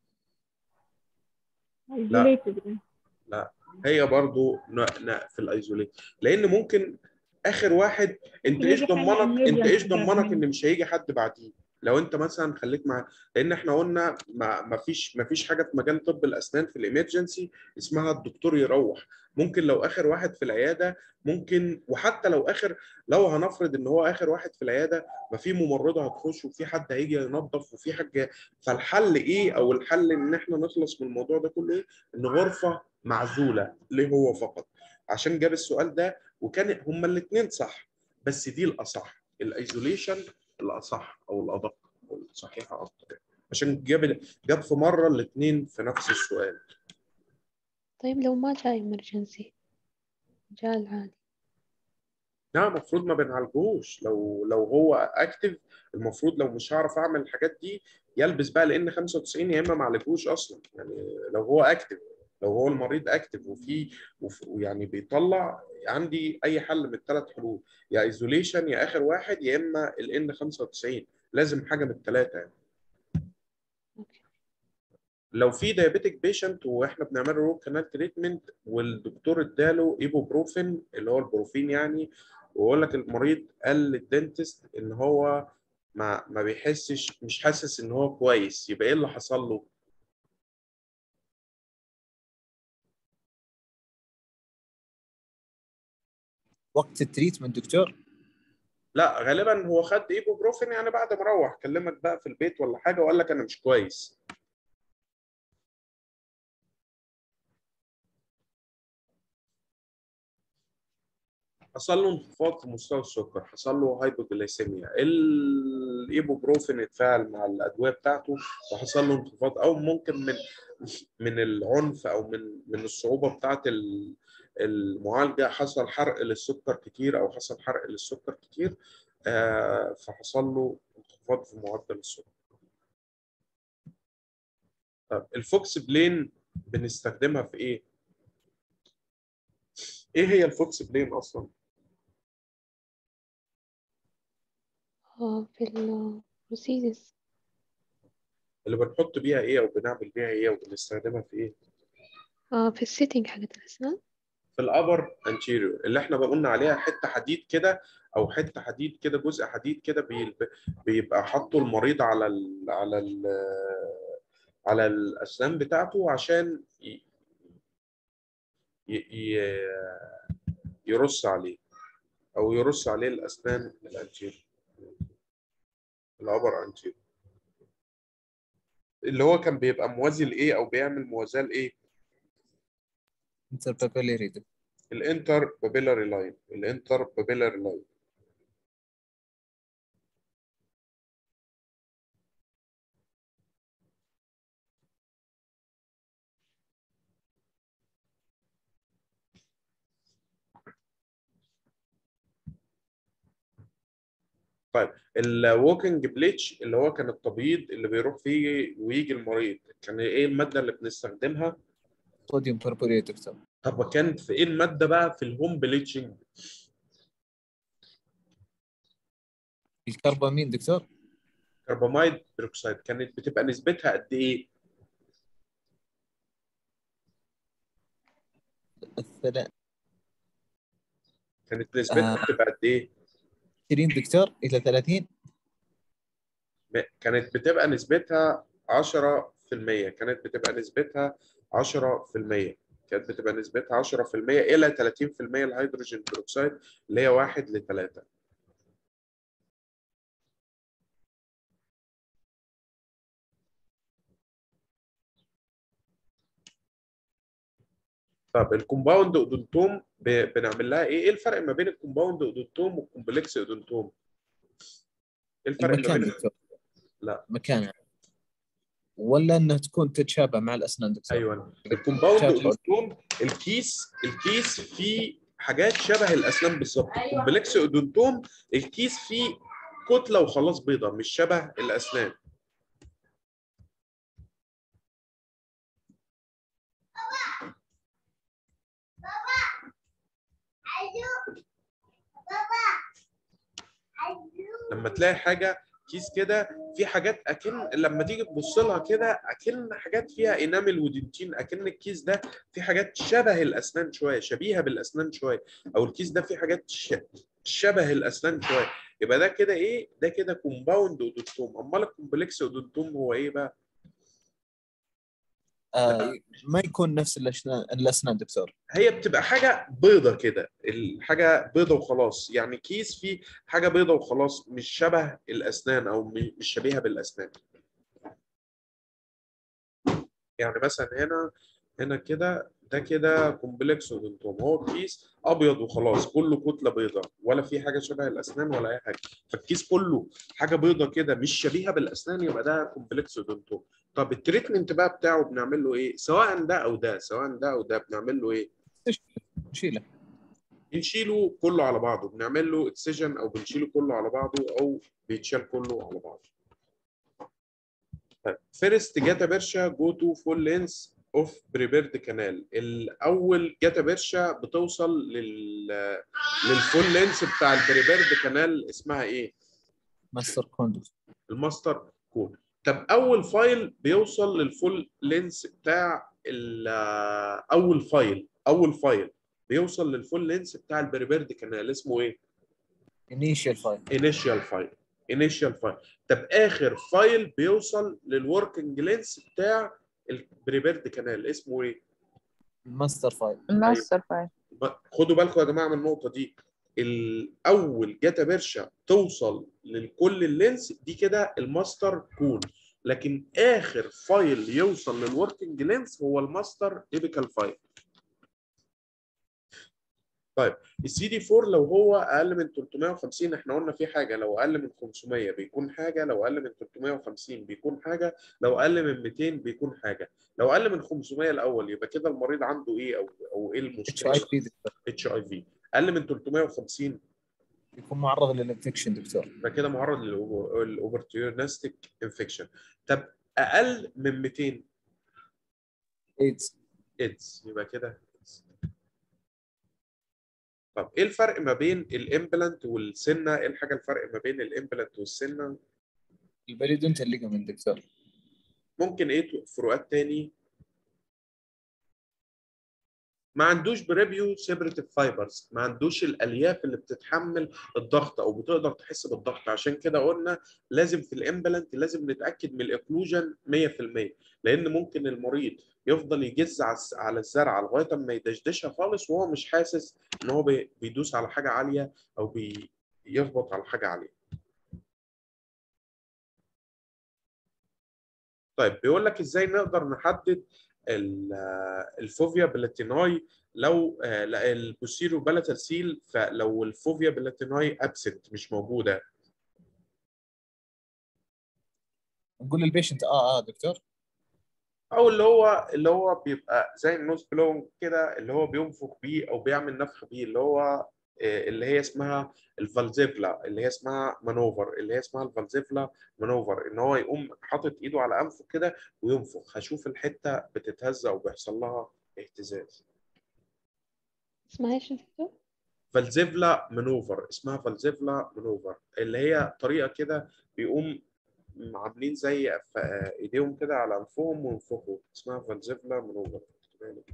isolated هي برضو ن... ن... في الايزوليت لان ممكن اخر واحد انت يجي ايش حاجة ضمنك انت emergency ايش ضمنك كمان. ان مش هيجي حد بعديه لو انت مثلا خليك مع لان احنا قلنا ما ما فيش ما فيش حاجه في مجال طب الاسنان في الامرجنسي اسمها الدكتور يروح ممكن لو اخر واحد في العياده ممكن وحتى لو اخر لو هنفرض ان هو اخر واحد في العياده ما في ممرضه هتخش وفي حد هيجي ينظف وفي حاجه فالحل ايه او الحل ان احنا نخلص من الموضوع ده كله ايه ان غرفه معزوله ليه هو فقط عشان جاب السؤال ده وكان هما الاثنين صح بس دي الاصح الايزوليشن الاصح او الادق او الصحيحه اكتر عشان جاب جاب في مره الاثنين في نفس السؤال طيب لو ما جاي emergency جاء العادي لا المفروض ما بنعالجوش لو لو هو اكتف المفروض لو مش هعرف اعمل الحاجات دي يلبس بقى لان 95 يا اما ما عالجوش اصلا يعني لو هو اكتف لو هو المريض اكتف وفي وف- ويعني بيطلع عندي اي حل من الثلاث حلول يا ايزوليشن يا اخر واحد يا اما الان 95 لازم حاجه من الثلاثه يعني. أوكي. لو في دايابيتك بيشنت واحنا بنعمل له روت كانال تريتمنت والدكتور اداله ايبوبروفين اللي هو البروفين يعني ويقول لك المريض قال للدنتست ان هو ما ما بيحسش مش حاسس ان هو كويس يبقى ايه اللي حصل له؟ وقت التريتمنت دكتور لا غالبا هو خد ايبوبروفين يعني بعد ما روح كلمك بقى في البيت ولا حاجه وقال لك انا مش كويس حصل له انخفاض في مستوى السكر حصل له هايبوجلايسيميا الايبوبروفين اتفاعل مع الادويه بتاعته وحصل له انخفاض او ممكن من من العنف او من من الصعوبه بتاعه ال- المعالجه حصل حرق للسكر كتير او حصل حرق للسكر كتير آه، فحصل له انخفاض في معدل السكر طب الفوكس بلين بنستخدمها في ايه؟ ايه هي الفوكس بلين اصلا؟ آه، في ال procedures اللي بنحط بيها ايه او بنعمل بيها ايه او بنستخدمها في ايه آه في السيتنج حقت الأسنان في الابر انتيريور اللي احنا قلنا عليها حته حديد كده او حته حديد كده جزء حديد كده بي- بيبقى حاطه المريض على ال على ال على الاسنان بتاعته عشان ي- ي- ي- يرص عليه او يرص عليه الاسنان الانتيريور الابر انتيريور اللي هو كان بيبقى موازي لايه او بيعمل موازاه لايه انتربابيلاري دكتور الانتر بابيلاري لاين الانتر بابيلاري لاين طيب الووكينج بليتش اللي هو كان التبييض اللي بيروح فيه ويجي المريض كان ايه الماده اللي بنستخدمها صوديوم بيربوريت دكتور طب كان في ايه الماده بقى في الهوم بليتشنج الكربامين دكتور كرباميد بيروكسيد كانت بتبقى نسبتها قد ايه الثلاث كانت نسبتها آه. بتبقى قد ايه 20 دكتور الى 30 ب- كانت بتبقى نسبتها 10% كانت بتبقى نسبتها 10% كانت بتبقى نسبتها 10% الى 30% الهيدروجين بيروكسيد اللي هي 1 ل 3 طب الكومباوند اودونتوم ب- بنعمل لها ايه؟ ايه الفرق ما بين الكومباوند اودونتوم والكومبلكس اودونتوم؟ ايه الفرق ما المكان بين دكتور لا. مكانها ولا انها تكون تتشابه مع الاسنان دكتور ايوه الكومباوند شبه. اودونتوم الكيس الكيس فيه حاجات شبه الاسنان بالظبط الكومبلكس اودونتوم الكيس فيه كتله وخلاص بيضه مش شبه الاسنان لما تلاقي حاجه كيس كده في حاجات اكن لما تيجي تبص لها كده اكن حاجات فيها انامل ودنتين اكن الكيس ده في حاجات شبه الاسنان شويه شبيهه بالاسنان شويه او الكيس ده فيه حاجات ش- شبه الاسنان شويه يبقى ده كده ايه ده كده كومباوند اودونتوم امال الكومبلكس اودونتوم هو ايه بقى آه ما يكون نفس الاسنان الاسنان دكتور هي بتبقى حاجه بيضه كده الحاجه بيضه وخلاص يعني كيس فيه حاجه بيضه وخلاص مش شبه الاسنان او م- مش شبيهه بالاسنان يعني مثلا هنا هنا كده ده كده كومبلكس اودونتوم هو كيس ابيض وخلاص كله كتله بيضه ولا في حاجه شبه الاسنان ولا اي حاجه فالكيس كله حاجه بيضه كده مش شبيهه بالاسنان يبقى ده كومبلكس اودونتوم طب التريتمنت بقى بتاعه بنعمل له ايه سواء ده او ده سواء ده او ده بنعمل له ايه نشيله بنشيله كله على بعضه بنعمل له اكسجن او بنشيله كله على بعضه او بيتشال كله على بعضه طيب فيرست جاتا بيرشا جو تو فول لينس اوف بريبيرد كانال الاول جاتا بيرشا بتوصل لل للفول لينس بتاع البريبيرد كانال اسمها ايه ماستر كوندوس الماستر كود طب اول فايل بيوصل للفول لينس بتاع ال- اول فايل اول فايل بيوصل للفول لينس بتاع البريبيرد كانال اسمه ايه انيشال فايل انيشال فايل انيشال فايل طب اخر فايل بيوصل للوركينج لينس بتاع البريبيرد كانال اسمه ايه ماستر فايل ماستر فايل ب- خدوا بالكم يا جماعه من النقطه دي الاول جاتا بيرشا توصل لكل اللينس دي كده الماستر كون لكن اخر فايل يوصل للوركينج لينس هو الماستر ايبيكال فايل طيب السي دي 4 لو هو اقل من 350 احنا قلنا في حاجه لو اقل من 500 بيكون حاجه لو اقل من 350 بيكون حاجه لو اقل من 200 بيكون حاجه لو اقل من 500 الاول يبقى كده المريض عنده ايه او او ايه اتش المشكله اي بي دكتور اتش اي في اقل من 350 يكون معرض للانفكشن دكتور يبقى كده معرض للاوبرتيونستيك انفكشن طب اقل من 200 ايدز ايدز يبقى كده AIDS. طب ايه الفرق ما بين الامبلانت والسنه ايه الحاجه الفرق ما بين الامبلانت والسنه البريدونتال ليجامنت دكتور ممكن ايه فروقات تاني ما عندوش بريبيو سيبريتيف فايبرز ما عندوش الالياف اللي بتتحمل الضغط او بتقدر تحس بالضغط عشان كده قلنا لازم في الامبلانت لازم نتاكد من الاكلوجن 100% لان ممكن المريض يفضل يجز على- على الزرعه لغايه اما يدشدشها خالص وهو مش حاسس ان هو بي- بيدوس على حاجه عاليه او بيخبط على حاجه عاليه طيب بيقول لك ازاي نقدر نحدد ال- الفوفيا بلاتيناي لو آه، لا، البوسيرو بالاتال سيل فلو الفوفيا بلاتيناي ابسنت مش موجوده نقول للبيشنت اه اه دكتور او اللي هو اللي هو بيبقى زي النوز بلون كده اللي هو بينفخ بيه او بيعمل نفخ بيه اللي هو آه، اللي هي اسمها الفالزيفلا اللي هي اسمها مانوفر اللي هي اسمها الفالزيفلا مانوفر ان هو يقوم حاطط ايده على انفه كده وينفخ هشوف الحته بتتهز او بيحصل لها اهتزاز اسمها ايش يا دكتور؟ فالزيفلا مانوفر اسمها فالزيفلا مانوفر اللي هي طريقه كده بيقوم عاملين زي ف- ايديهم كده على انفهم وينفخوا اسمها فالزيفلا مانوفر اكتبها لي.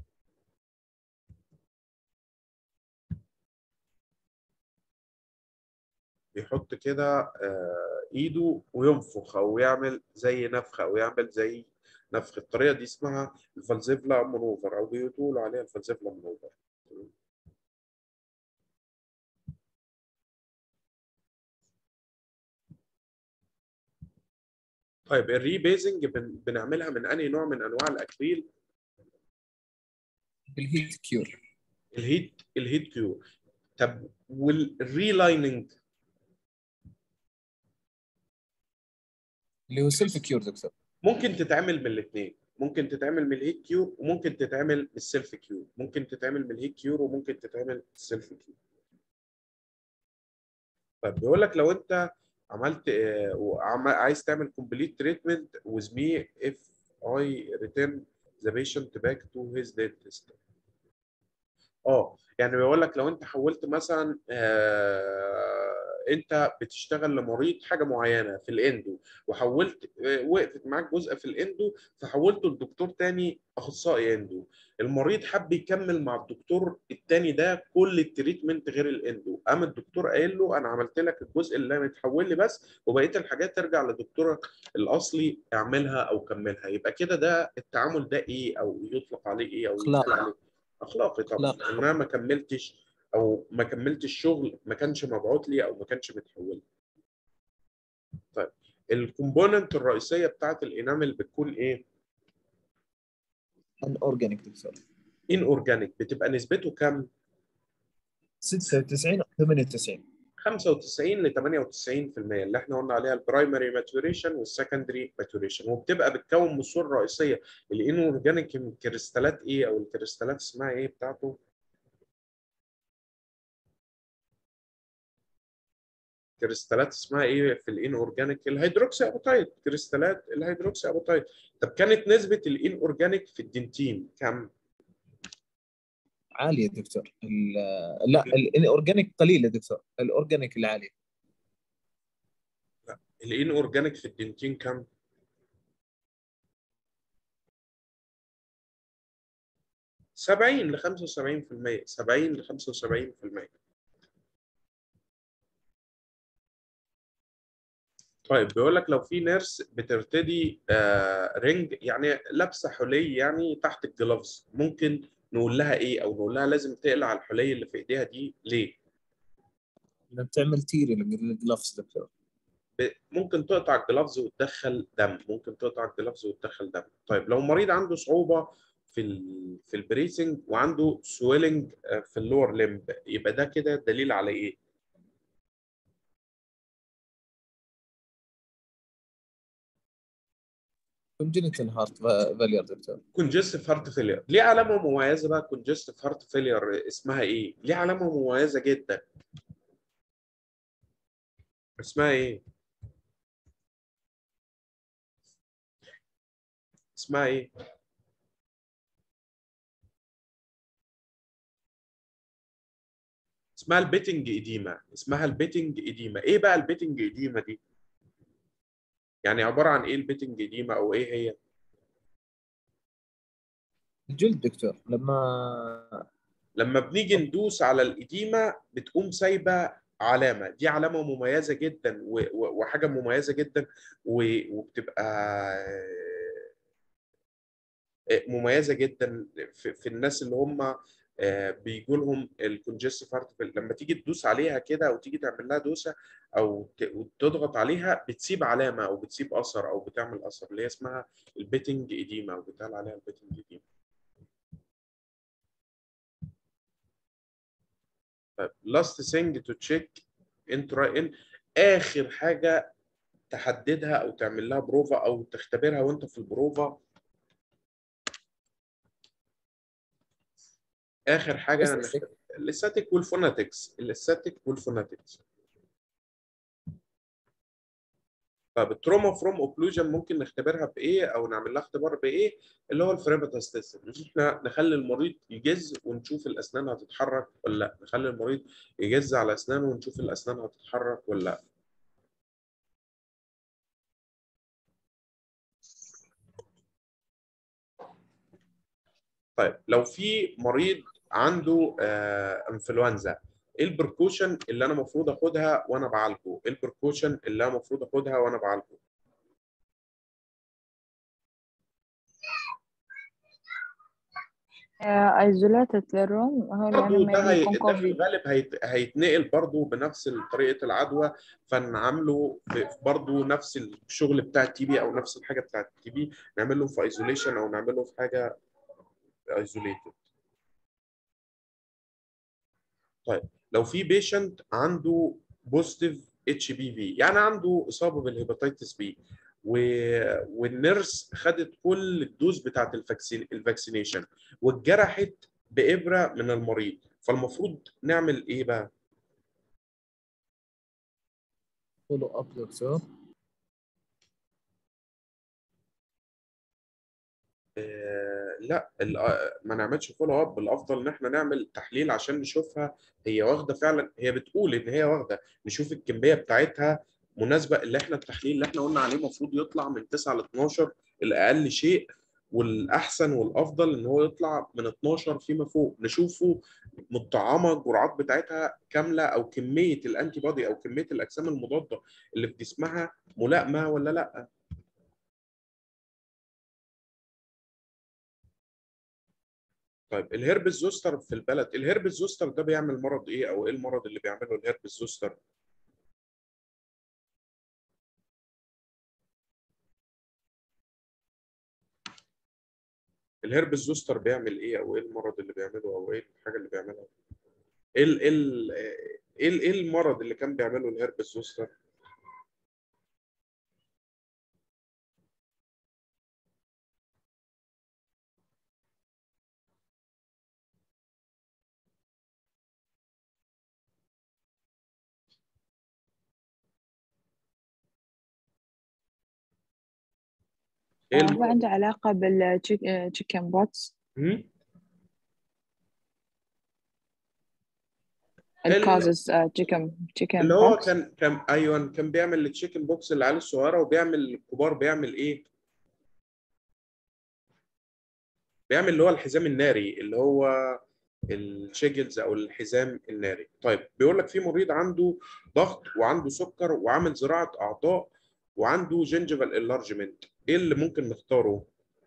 بيحط كده آه، ايده وينفخ او يعمل زي نفخه او يعمل زي نفخ الطريقه دي اسمها الفالزيفلا مانوفر او بيقولوا عليها الفالزيفلا مانوفر طيب الري بيزنج بن- بنعملها من انهي نوع من انواع الاكريل بالهيت كيور الهيت الهيت كيو طب والري لايننج اللي هو سيلف كيور دكتور ممكن تتعمل من الاثنين ممكن تتعمل من الهيت كيور وممكن تتعمل من السيلف كيور ممكن تتعمل من الهيت كيور وممكن تتعمل من السيلف كيور طيب بيقول لك لو انت عملت آه، وعم- عايز تعمل كومبليت تريتمنت with me if I return the patient back to his dentist اه يعني بيقول لك لو انت حولت مثلا آه انت بتشتغل لمريض حاجه معينه في الاندو وحولت آه وقفت معاك جزء في الاندو فحولته لدكتور تاني اخصائي اندو المريض حب يكمل مع الدكتور التاني ده كل التريتمنت غير الاندو قام الدكتور قايل له انا عملت لك الجزء اللي متحول لي بس وبقيه الحاجات ترجع لدكتورك الاصلي اعملها او كملها يبقى كده ده التعامل ده ايه او يطلق عليه ايه او أخلاقي. يتقال عليه اخلاقي طبعا أخلاقي. ان انا ما كملتش او ما كملتش شغل ما كانش مبعوت لي او ما كانش متحول لي. طيب الكومبوننت الرئيسيه بتاعت الانامل بتكون ايه؟ ان اورجانيك دكتور ان اورجانيك بتبقى نسبته كام؟ 96 او 98 95 ل 98% اللي احنا قلنا عليها البرايمري ماتوريشن والسكندري ماتوريشن وبتبقى بتكون مصور رئيسيه الان اورجانيك كريستالات ايه او الكريستالات اسمها ايه بتاعته؟ كريستالات اسمها ايه في الان اورجانيك الهيدروكسي ابوتايت كريستالات الهيدروكسي ابوتايت طب كانت نسبه الان اورجانيك في الدنتين كام عاليه دكتور ال- لا الاورجانيك قليله دكتور الاورجانيك العاليه الان اورجانيك في الدنتين كام سبعين ل 75% 70 ل 75% طيب بيقول لك لو في نيرس بترتدي آه رينج يعني لابسه حلي يعني تحت الجلافز ممكن نقول لها ايه او نقول لها لازم تقلع الحلي اللي في ايديها دي ليه؟ لما بتعمل تيري للجلافز دكتور ب- ممكن تقطع الجلافز وتدخل دم ممكن تقطع الجلافز وتدخل دم طيب لو مريض عنده صعوبه في ال في البريسنج وعنده سويلنج في اللور ليمب يبقى ده كده دليل على ايه؟ كونجنتال هارت فالير دكتور كونجستيف هارت فيلير ليه علامه مميزه بقى كونجستيف هارت فيلير اسمها ايه؟ ليه علامه مميزه جدا اسمها ايه؟ اسمها ايه؟ اسمها البيتنج اديما اسمها البيتنج اديما ايه بقى البيتنج اديما دي؟ يعني عباره عن ايه البيتنج اديما او ايه هي؟ الجلد دكتور لما لما بنيجي ندوس على الإديمة بتقوم سايبة علامة دي علامة مميزة جدا و- و- وحاجة مميزة جدا و- وبتبقى آه، مميزة جدا في, في الناس اللي هم بيجوا لهم الكونجستيف هارت لما تيجي تدوس عليها كده او تيجي تعمل لها دوسه او ت- وتضغط عليها بتسيب علامه او بتسيب اثر او بتعمل اثر اللي هي اسمها البيتنج ايديما او بيتقال عليها البيتنج ايديما طيب last thing to check انت ان اخر حاجه تحددها او تعمل لها بروفا او تختبرها وانت في البروفا اخر حاجه Static. نختبر- الاستاتيك والفوناتكس الاستاتيك والفوناتكس طب التروما فروم اوكلوجن ممكن نختبرها بايه او نعمل لها اختبار بايه اللي هو الفريبتاس تيست احنا نخلي المريض يجز ونشوف الاسنان هتتحرك ولا لا نخلي المريض يجز على اسنانه ونشوف الاسنان هتتحرك ولا لا طيب لو في مريض عنده آه انفلونزا ايه البركوشن اللي انا المفروض اخدها وانا بعالجه ايه البركوشن اللي انا المفروض اخدها وانا بعالجه ايزوليتد للروم هو برضه يعني ده, ما هي... يكون ده في كوفيد الغالب هيت... هيتنقل برضه بنفس طريقه العدوى فنعامله ب- برضه نفس الشغل بتاع التي بي او نفس الحاجه بتاع التي بي نعمله في ايزوليشن او نعمله في حاجه ايزوليتد طيب لو في بيشنت عنده بوزيتيف اتش بي في يعني عنده اصابه بالهيباتيتس بي و... والنيرس خدت كل الدوز بتاعت الفاكسين الفاكسينيشن واتجرحت بابره من المريض فالمفروض نعمل ايه بقى؟ فولو اب دكتور آه لا ال- آه، ما نعملش فولو اب الافضل ان احنا نعمل تحليل عشان نشوفها هي واخده فعلا هي بتقول ان هي واخده نشوف الكميه بتاعتها مناسبه اللي احنا التحليل اللي احنا قلنا عليه المفروض يطلع من 9 ل 12 الاقل شيء والاحسن والافضل ان هو يطلع من 12 فيما فوق نشوفه مطعمه الجرعات بتاعتها كامله او كميه الانتي بودي او كميه الاجسام المضاده اللي في جسمها ملائمه ولا لا طيب الهربس زوستر في البلد الهربس زوستر ده بيعمل مرض ايه او ايه المرض اللي بيعمله الهربس زوستر الهربس زوستر بيعمل ايه او ايه المرض اللي بيعمله او ايه الحاجه اللي بيعملها ايه ال- ايه ال- ايه ال- ايه المرض اللي كان بيعمله الهربس زوستر ايه هو المرض عنده علاقة بالتشيكن بوتس هم؟ ال ال- causes تشيكن تشيكن اللي هو بوتس كان كان ايوه كان بيعمل التشيكن بوكس للعيال الصغيره وبيعمل الكبار بيعمل ايه بيعمل اللي هو الحزام الناري اللي هو الشيجلز او الحزام الناري طيب بيقول لك في مريض عنده ضغط وعنده سكر وعامل زراعه اعضاء وعنده جنجفال انلارجمنت ايه اللي ممكن نختاره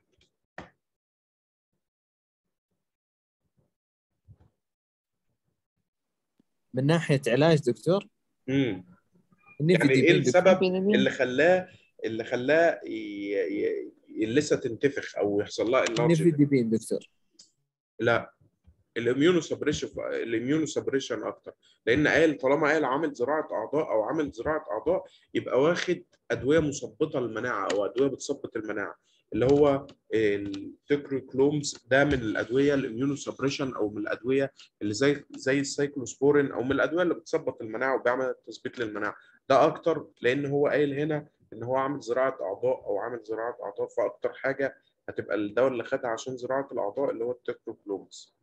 من ناحيه علاج دكتور امم النيفي يعني دي ايه بين دكتور السبب اللي خلاه اللي خلاه ي... ي... لسه تنتفخ او يحصل لها النيفي enlargement دي بين دكتور لا الاميونو سبريشن الاميونو سبريشن اكتر لان قال طالما قال عامل زراعه اعضاء او عامل زراعه اعضاء يبقى واخد ادويه مثبطه للمناعه او ادويه بتثبط المناعه اللي هو التكروكلومز ده من الادويه الاميونو سبريشن او من الادويه اللي زي زي السايكلوسبورين او من الادويه اللي بتثبط المناعه وبيعمل تثبيت للمناعه ده اكتر لان هو قايل هنا ان هو عامل زراعه اعضاء او عامل زراعه اعضاء فاكتر حاجه هتبقى الدواء اللي خدها عشان زراعه الاعضاء اللي هو التكروكلومز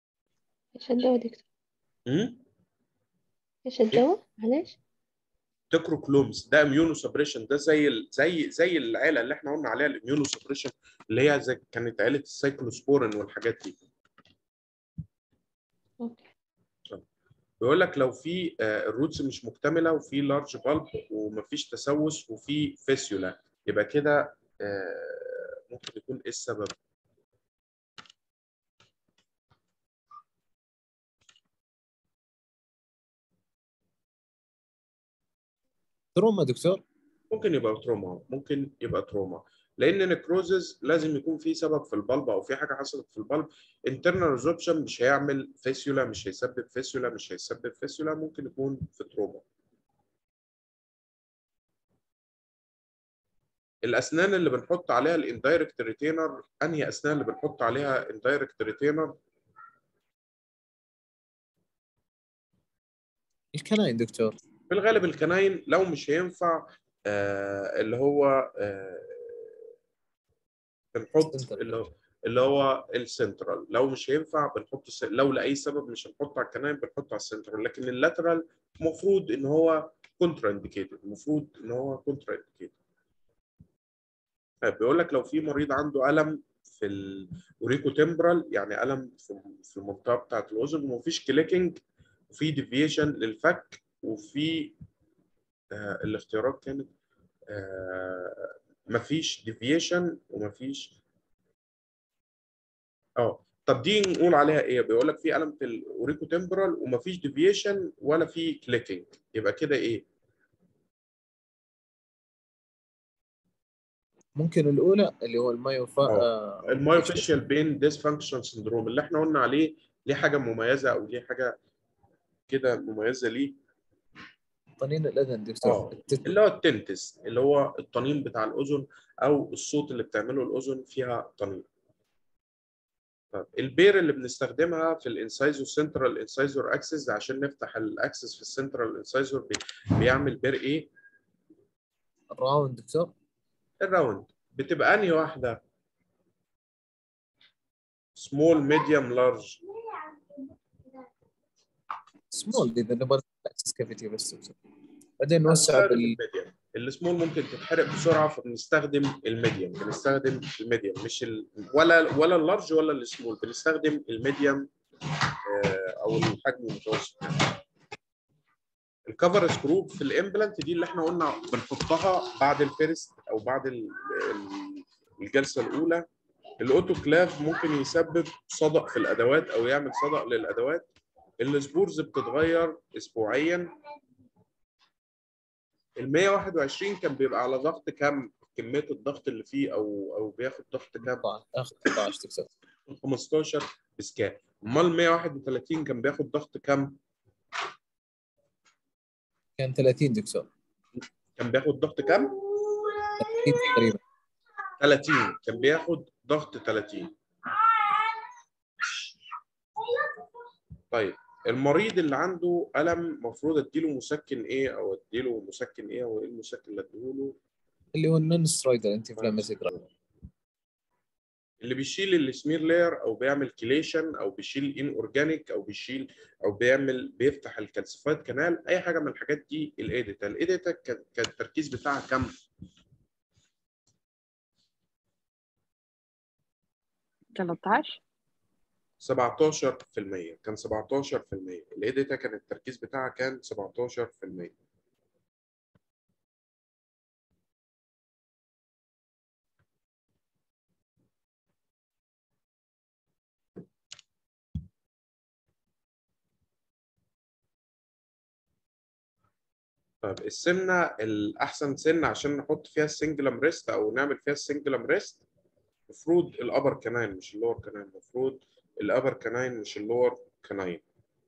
ايش الدواء دكتور امم ايش الدواء معلش تكروكلومز ده اميونو سبريشن ده زي ال- زي زي العيله اللي احنا قلنا عليها الاميونو سبريشن اللي هي زي كانت عيله السايكلوسبورين والحاجات دي اوكي بيقول لك لو في آه، الروتس مش مكتمله وفي لارج بالب ومفيش تسوس وفي فيسيولا يبقى كده آه، ممكن يكون ايه السبب؟ تروما دكتور ممكن يبقى تروما ممكن يبقى تروما لان نكروزز لازم يكون في سبب في البلب او في حاجه حصلت في البلب انترنال ريزوربشن مش هيعمل فيسيولا مش هيسبب فيسيولا مش هيسبب فيسيولا ممكن يكون في تروما الاسنان اللي بنحط عليها الاندايركت ريتينر انهي اسنان اللي بنحط عليها اندايركت ريتينر الكناين دكتور في الغالب الكناين لو مش هينفع آه اللي هو آه بنحط Central. اللي هو اللي هو السنترال لو مش هينفع بنحط الس- لو لاي سبب مش هنحطه على الكناين بنحطه على السنترال لكن اللاترال المفروض ان هو كونترا انديكيتد المفروض ان هو كونترا انديكيتد بيقول لك لو في مريض عنده الم في الاوريكو تمبرال يعني الم في في المنطقه بتاعه الاذن ومفيش كليكنج وفي ديفيشن للفك وفي آه الاختيارات كانت آه مفيش ديفيشن ومفيش اه طب دي نقول عليها ايه؟ بيقول لك في الم في الاوريكو تمبرال ومفيش ديفيشن ولا في كليكنج يبقى كده ايه؟ ممكن الاولى اللي هو المايوفا آه. آه. المايوفيشال بين ديسفانكشن سندروم اللي احنا قلنا عليه ليه حاجه مميزه او ليه حاجه كده مميزه ليه طنين الاذن دكتور اه التت- اللي هو التنتس اللي هو الطنين بتاع الاذن او الصوت اللي بتعمله الاذن فيها طنين طب البير اللي بنستخدمها في الانسايزو سنترال انسايزور اكسس عشان نفتح الاكسس في السنترال انسايزور بي- بيعمل بير ايه الراوند دكتور الراوند بتبقى انهي واحده سمول ميديوم لارج سمول اذا نبغى اكسس كافيتي بس دكتور بعدين نوسع بال الميديوم السمول ممكن تتحرق بسرعه فبنستخدم الميديوم بنستخدم الميديوم مش ال... ولا ولا اللارج ولا السمول بنستخدم الميديوم آه، او الحجم المتوسط الكفر سكرو في الامبلانت دي اللي احنا قلنا بنحطها بعد الفيرست او بعد ال- ال- الجلسه الاولى الاوتوكلاف ممكن يسبب صدأ في الادوات او يعمل صدأ للادوات السبورز بتتغير اسبوعيا ال 121 كان بيبقى على ضغط كام كميه الضغط اللي فيه او او بياخد ضغط كام اخر 14 دكتور 15 بسكان امال 131 كان بياخد ضغط كام كان 30 دكتور كان بياخد ضغط كام 30 تقريبا 30 كان بياخد ضغط 30 طيب المريض اللي عنده الم المفروض اديله مسكن ايه او اديله مسكن ايه او ايه المسكن اللي اديله اللي هو النون سترويدال انتي انفلاماتوري دراج اللي بيشيل السمير لاير او بيعمل كيليشن او بيشيل ان اورجانيك او بيشيل او بيعمل بيفتح الكالسيفايد كانال اي حاجه من الحاجات دي الايديتا الايديتا كان كان التركيز بتاعها كام 13 17% كان 17% الايديتا كان التركيز بتاعها كان 17% طيب السمنه الاحسن سنه عشان نحط فيها السنجلم ريست او نعمل فيها السنجلم ريست المفروض الابر كناين مش اللور كناين المفروض الابر كناين مش اللور كناين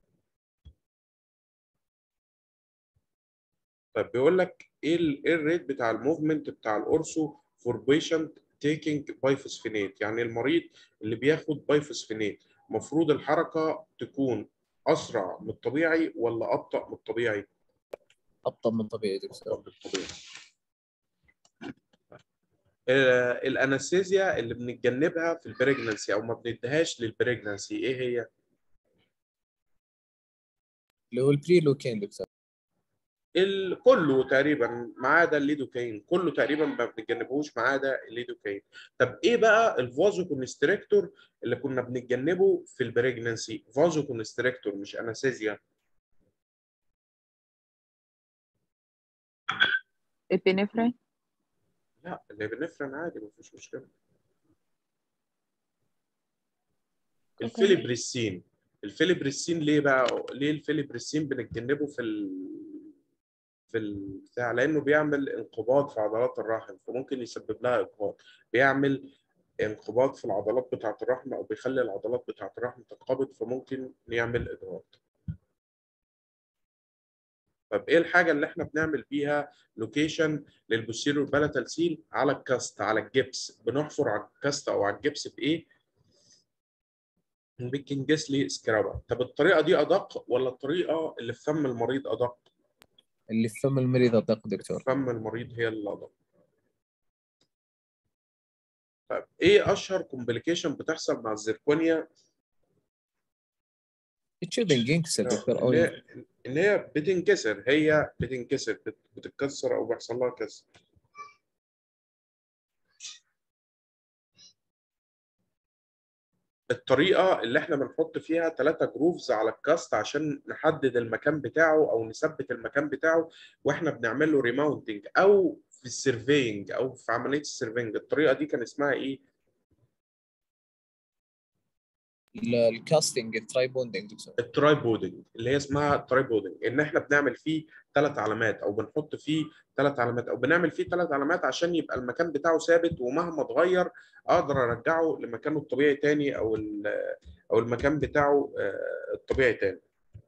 طيب بيقول لك ايه ال- ايه الريت بتاع الموفمنت بتاع الاورسو فور بيشنت تيكينج بايفوسفينات يعني المريض اللي بياخد بايفوسفينات المفروض الحركه تكون اسرع من الطبيعي ولا ابطا من الطبيعي؟ ابطا من طبيعي دكتور أبطأ من الطبيعي آه، الانستيزيا اللي بنتجنبها في البريجنسي او ما بنديهاش للبريجنسي ايه هي؟ اللي هو البري لوكين دكتور ال- كله تقريبا ما عدا الليدوكاين كله تقريبا ما بنتجنبوش ما عدا الليدوكاين طب ايه بقى الفازو كونستريكتور اللي كنا بنتجنبه في البريجننسي فازو كونستريكتور مش انستيزيا ابنفرين لا الابنفرين عادي مفيش مشكله الفيليبريسين الفيليبريسين ليه بقى ليه الفيليبريسين بنتجنبه في ال... في البتاع لانه بيعمل انقباض في عضلات الرحم فممكن يسبب لها اجهاض بيعمل انقباض في العضلات بتاعه الرحم او بيخلي العضلات بتاعه الرحم تنقبض فممكن يعمل اجهاض طب ايه الحاجه اللي احنا بنعمل بيها لوكيشن للبوستيريور بالاتال سيل على الكاست على الجبس بنحفر على الكاست او على الجبس بايه بالكنجسلي سكرابر طب الطريقه دي ادق ولا الطريقه اللي في فم المريض ادق اللي في فم المريض ادق دكتور فم المريض هي اللي ادق طيب ايه اشهر كومبليكيشن بتحصل مع الزركونيا تشيلدن ينكسر دكتور او ان هي ان هي بتنكسر هي بتنكسر بت- بتتكسر او بيحصل لها كسر الطريقه اللي احنا بنحط فيها ثلاثة جروفز على الكاست عشان نحدد المكان بتاعه او نثبت المكان بتاعه واحنا بنعمل له ريماونتنج او في السيرفينج او في عمليه السيرفينج الطريقه دي كان اسمها ايه الكاستنج التراي بوندنج دكتور التراي بودنج اللي هي اسمها التراي بودنج ان احنا بنعمل فيه ثلاث علامات او بنحط فيه ثلاث علامات او بنعمل فيه ثلاث علامات عشان يبقى المكان بتاعه ثابت ومهما اتغير اقدر ارجعه لمكانه الطبيعي تاني او ال- او المكان بتاعه آه، الطبيعي تاني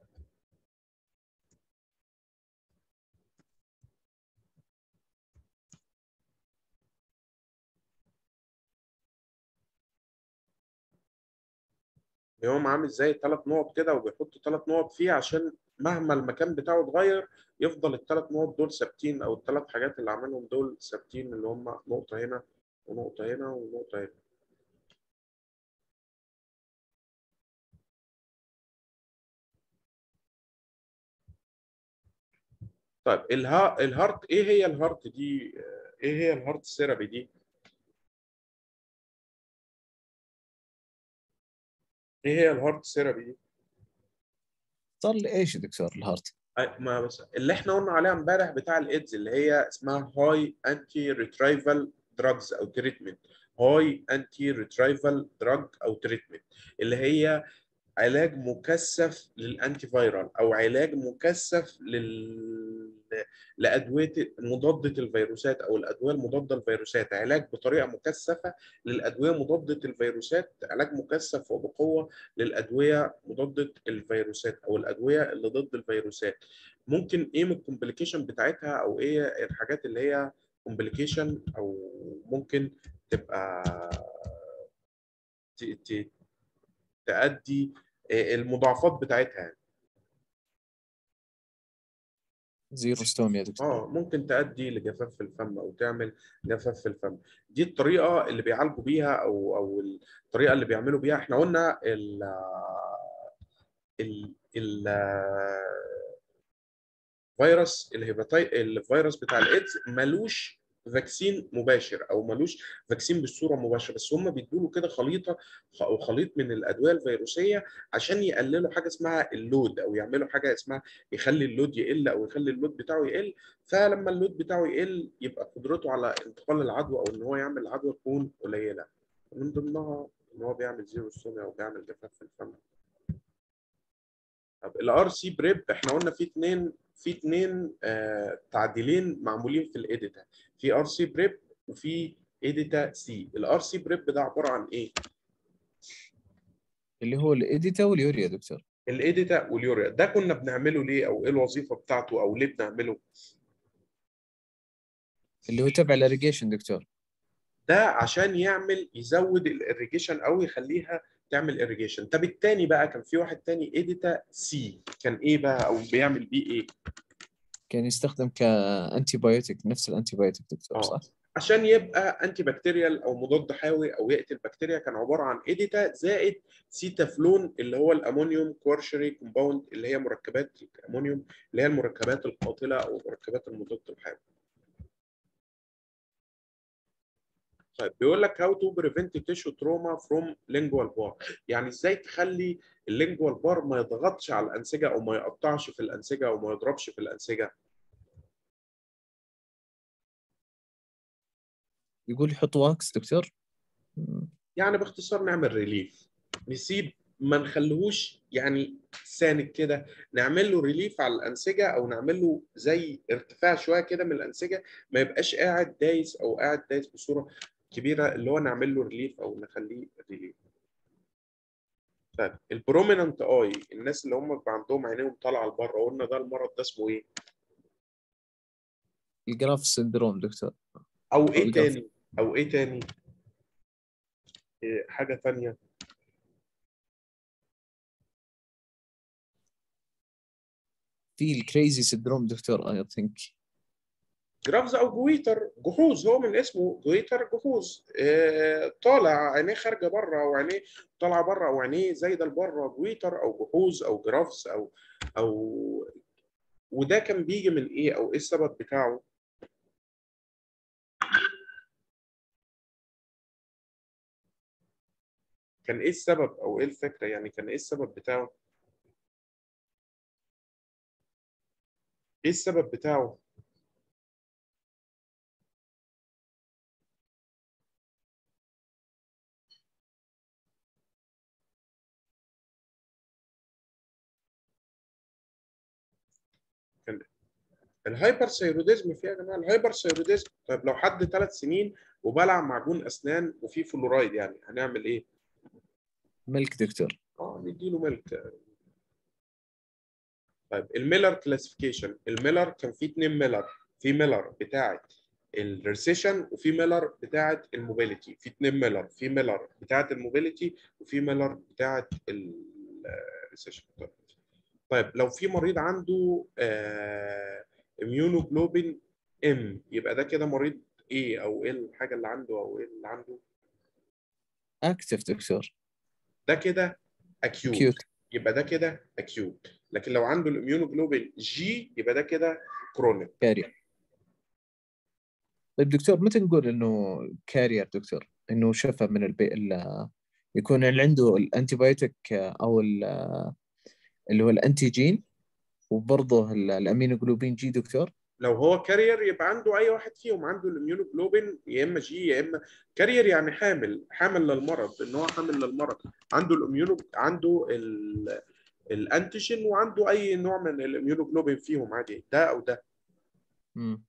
يقوم عامل زي ثلاث نقط كده وبيحط ثلاث نقط فيه عشان مهما المكان بتاعه اتغير يفضل الثلاث نقط دول ثابتين او الثلاث حاجات اللي عملهم دول ثابتين اللي هم نقطة هنا ونقطة هنا ونقطة هنا طيب الها... الهارت ايه هي الهارت دي آه، ايه هي الهارت ثيرابي دي ايه هي الهارت ثيرابي دي صار لي ايش يا دكتور الهارت أي- ما بس اللي احنا قلنا عليها امبارح بتاع الايدز اللي هي اسمها هاي انتي ريترايفال دراجز او تريتمنت هاي انتي ريترايفال دراج او تريتمنت اللي هي علاج مكثف للانتي فايرال او علاج مكثف لل لادويه مضاده الفيروسات او الادويه المضاده للفيروسات علاج بطريقه مكثفه للادويه مضاده الفيروسات علاج مكثف وبقوه للادويه مضاده الفيروسات او الادويه اللي ضد الفيروسات ممكن ايه من الكومبليكيشن بتاعتها او ايه الحاجات اللي هي كومبليكيشن او ممكن تبقى ت- ت- تأدي المضاعفات بتاعتها يعني. زيرو ستوم يا دكتور اه ممكن تؤدي لجفاف في الفم او تعمل جفاف في الفم دي الطريقه اللي بيعالجوا بيها او او الطريقه اللي بيعملوا بيها احنا قلنا ال ال ال فيروس الهيباتاي الفيروس بتاع الايدز ملوش فاكسين مباشر او ملوش فاكسين بالصوره مباشره بس هم بيدوا له كده خليطه او خليط من الادويه الفيروسيه عشان يقللوا حاجه اسمها اللود او يعملوا حاجه اسمها يخلي اللود يقل او يخلي اللود بتاعه يقل فلما اللود بتاعه يقل يبقى قدرته على انتقال العدوى او ان هو يعمل العدوى تكون قليله من ضمنها ان هو بيعمل زيرو ستوميا او بيعمل جفاف في الفم طب الار سي بريب احنا قلنا في اثنين في اثنين آه تعديلين معمولين في الايديتا في ار سي بريب وفي ايديتا سي الار سي بريب ده عباره عن ايه اللي هو الايديتا واليوريا يا دكتور الايديتا واليوريا ده كنا بنعمله ليه او ايه الوظيفه بتاعته او ليه بنعمله اللي هو تبع الاريجيشن دكتور ده عشان يعمل يزود الاريجيشن او يخليها تعمل اريجيشن طب التاني بقى كان في واحد تاني ايديتا سي كان ايه بقى او بيعمل بيه ايه كان يستخدم كانتي بايوتيك نفس الانتي بايوتيك دكتور اه صح؟ عشان يبقى انتي بكتيريال او مضاد حيوي او يقتل بكتيريا كان عباره عن ايديتا زائد سيتافلون اللي هو الامونيوم كوارشري كومباوند اللي هي مركبات الامونيوم اللي هي المركبات القاتله او المركبات المضاده للحيوي. طيب بيقول لك how to prevent tissue trauma from lingual bar يعني ازاي تخلي اللينجوال بار ما يضغطش على الانسجه او ما يقطعش في الانسجه او ما يضربش في الانسجه يقول يحط واكس دكتور مم. يعني باختصار نعمل ريليف نسيب ما نخليهوش يعني ساند كده نعمل له ريليف على الانسجه او نعمل له زي ارتفاع شويه كده من الانسجه ما يبقاش قاعد دايس او قاعد دايس بصوره كبيره اللي هو نعمل له ريليف او نخليه ريليف طيب البروميننت اي الناس اللي هم بيبقى عندهم عينيهم طالعه لبره قلنا ده المرض ده اسمه ايه؟ الجراف سندروم دكتور او ايه الجلف. تاني؟ او ايه تاني؟ إيه حاجه تانيه في الكريزي سندروم دكتور اي ثينك جرافز او جويتر جحوظ هو من اسمه جويتر جحوظ آه، طالع عينيه خارجه بره او عينيه طالعه بره او عينيه زايده لبره جويتر او جحوظ او جرافز او او وده كان بيجي من ايه او ايه السبب بتاعه؟ كان ايه السبب او ايه الفكره يعني كان ايه السبب بتاعه؟ ايه السبب بتاعه؟ كان الهايبر ثايروديزم فيها يا جماعه الهايبر ثايروديزم طيب لو حد ثلاث سنين وبلع معجون اسنان وفيه فلورايد يعني هنعمل ايه؟ ملك دكتور اه نديله ملك طيب الميلر كلاسيفيكيشن الميلر كان في اتنين ميلر في ميلر بتاعه الريسيشن وفي ميلر بتاعه الموبيليتي في اتنين ميلر في ميلر بتاعه الموبيليتي وفي ميلر بتاعه الريسيشن طيب لو في مريض عنده اميونوجلوبين ام يبقى ده كده مريض ايه او ايه الحاجه اللي عنده او ايه اللي عنده اكتف دكتور ده كده اكيوت كيوت يبقى ده كده اكيوت لكن لو عنده الاميونوجلوبين جي يبقى ده كده كرونيك كارير طيب دكتور متى نقول انه كارير دكتور انه شفى من البي... ال- يكون اللي عنده الانتي بايوتيك او ال- اللي هو الانتيجين وبرضه ال- الامينوجلوبين جي دكتور لو هو كارير يبقى عنده اي واحد فيهم عنده الاميونوجلوبين يا اما جي يا اما كارير يعني حامل حامل للمرض ان هو حامل للمرض عنده الاميونو عنده ال... الانتيجين وعنده اي نوع من الاميونوجلوبين فيهم عادي ده او ده مم.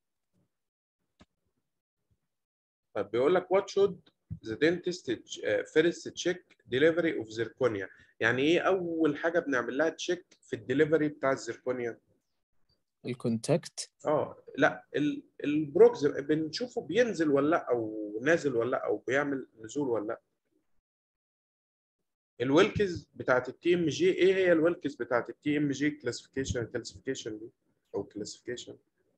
طب بيقول لك what should the dentist uh, first check delivery of zirconia يعني ايه اول حاجه بنعمل لها تشيك في الدليفري بتاع الزركونيا الكونتاكت اه لا ال- البروكز بنشوفه بينزل ولا لا او نازل ولا لا او بيعمل نزول ولا لا الويلكز بتاعت التي ام جي ايه هي الويلكز بتاعت التي ام جي كلاسيفيكيشن كلاسيفيكيشن دي او كلاسيفيكيشن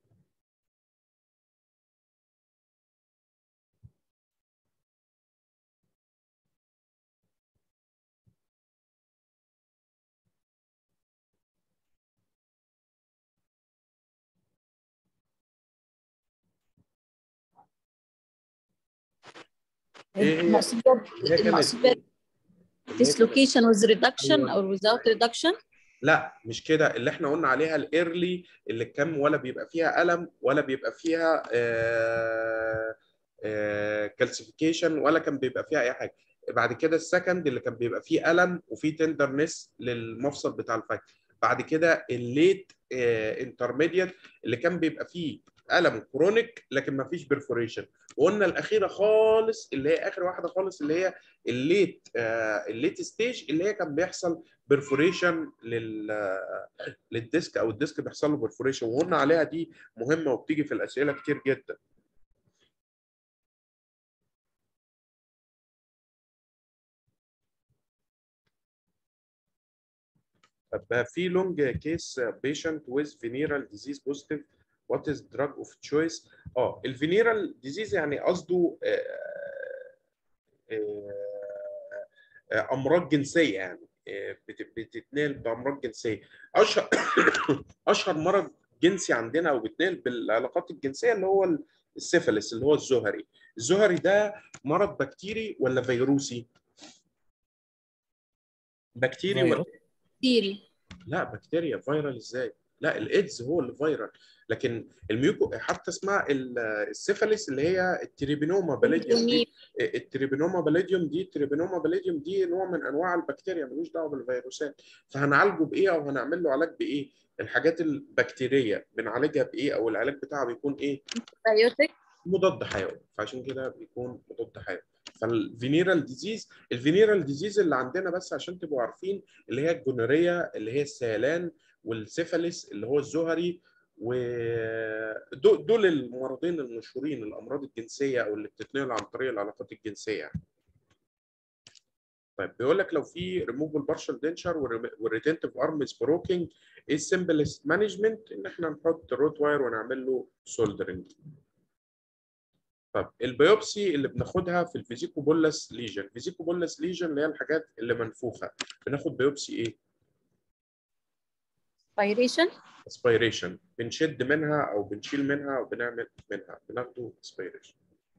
ايه هي المقصود هي كانت المقصود إيه؟ dislocation with reduction أيوة. or without reduction لا مش كده اللي احنا قلنا عليها الايرلي اللي كان ولا بيبقى فيها الم ولا بيبقى فيها كالسيفيكيشن ولا كان بيبقى فيها اي حاجه بعد كده السكند اللي كان بيبقى فيه الم وفيه تندرنس للمفصل بتاع الفك بعد كده الليت انترميديت اللي كان بيبقى فيه الم كرونيك لكن ما فيش بيرفوريشن وقلنا الاخيره خالص اللي هي اخر واحده خالص اللي هي الليت آه الليت ستيج اللي هي كان بيحصل بيرفوريشن لل للديسك او الديسك بيحصل له بيرفوريشن وقلنا عليها دي مهمه وبتيجي في الاسئله كتير جدا طب في لونج كيس بيشنت ويز فينيرال ديزيز بوزيتيف وات از دراج اوف تشويس اه الفينيرال ديزيز يعني قصده آه، آه، آه، امراض جنسيه يعني آه، بت- بتتنقل بامراض جنسيه اشهر اشهر مرض جنسي عندنا او بيتنقل بالعلاقات الجنسيه اللي هو السيفلس اللي هو الزهري الزهري ده مرض بكتيري ولا فيروسي بكتيري ولا فيروس. كتيري لا بكتيريا فيرال ازاي لا الايدز هو اللي فيرال لكن الميوكو حتى اسمها ال- السيفلس اللي هي التريبينوما باليديوم دي التريبينوما باليديوم دي التريبينوما باليديوم دي نوع من انواع البكتيريا ملوش دعوه بالفيروسات فهنعالجه بايه او هنعمل له علاج بايه الحاجات البكتيريه بنعالجها بايه او العلاج بتاعها بيكون ايه بايوتيك مضاد حيوي فعشان كده بيكون مضاد حيوي فالفينيرال ديزيز الفينيرال ديزيز اللي عندنا بس عشان تبقوا عارفين اللي هي الجونوريا اللي هي السيلان والسيفلس اللي هو الزهري ودول دول المرضين المشهورين الامراض الجنسيه او اللي بتتنقل عن طريق العلاقات الجنسيه يعني. طيب بيقول لك لو في ريموفال بارشال دينشر والريتنتيف ارمز بروكينج ايه السمبلست مانجمنت ان احنا نحط روت واير ونعمل له سولدرنج طب البيوبسي اللي بناخدها في الفيزيكو بولس ليجن فيزيكو بولس ليجن اللي هي الحاجات اللي منفوخه بناخد بيوبسي ايه بايريشن اسبيريشن بنشد منها او بنشيل منها او بنعمل منها بناخده اسبيريشن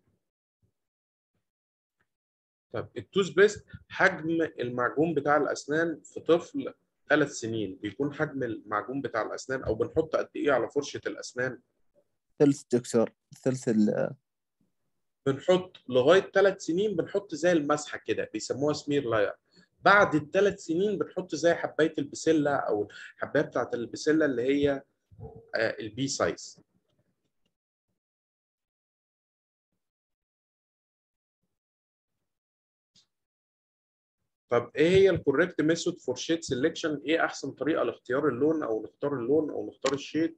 طب التوز بيست حجم المعجون بتاع الاسنان في طفل ثلاث سنين بيكون حجم المعجون بتاع الاسنان او بنحط قد ايه على فرشه الاسنان ثلث دكتور ثلث ال- بنحط لغايه ثلاث سنين بنحط زي المسحه كده بيسموها سمير لاير بعد الثلاث سنين بنحط زي حبايه البسله او الحبايه بتاعت البسله اللي هي آه، البي سايز طب ايه هي الكوريكت ميثود فور شيد سيلكشن ايه احسن طريقه لاختيار اللون او نختار اللون او نختار الشيد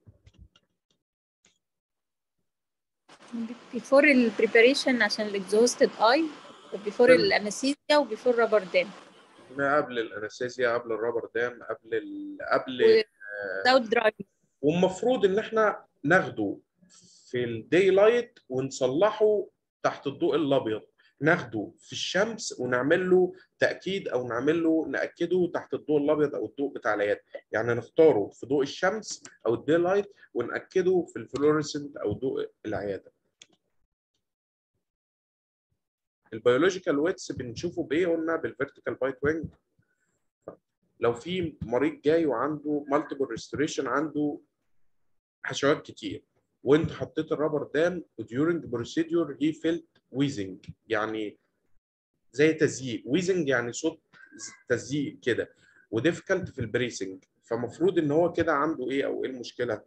before ال preparation عشان ال exhausted eye وبيفور حلو. الانستيزيا وبيفور رابر دام ما قبل الانستيزيا قبل الرابر دام قبل ال... قبل و- آه، without drying والمفروض ان احنا ناخده في الداي لايت ونصلحه تحت الضوء الابيض ناخده في الشمس ونعمل له تاكيد او نعمل له ناكده تحت الضوء الابيض او الضوء بتاع العياده يعني نختاره في ضوء الشمس او الداي لايت وناكده في الفلوريسنت او ضوء العياده البيولوجيكال ويتس بنشوفه بايه قلنا بالفيرتيكال بايت وينج لو في مريض جاي وعنده مالتيبل ريستوريشن عنده حشوات كتير وانت حطيت الرابر دام وديورنج بروسيدور هي فيلت ويزنج يعني زي تزييق ويزنج يعني صوت تزييق كده وديفيكالت في البريسنج فمفروض ان هو كده عنده ايه او ايه المشكله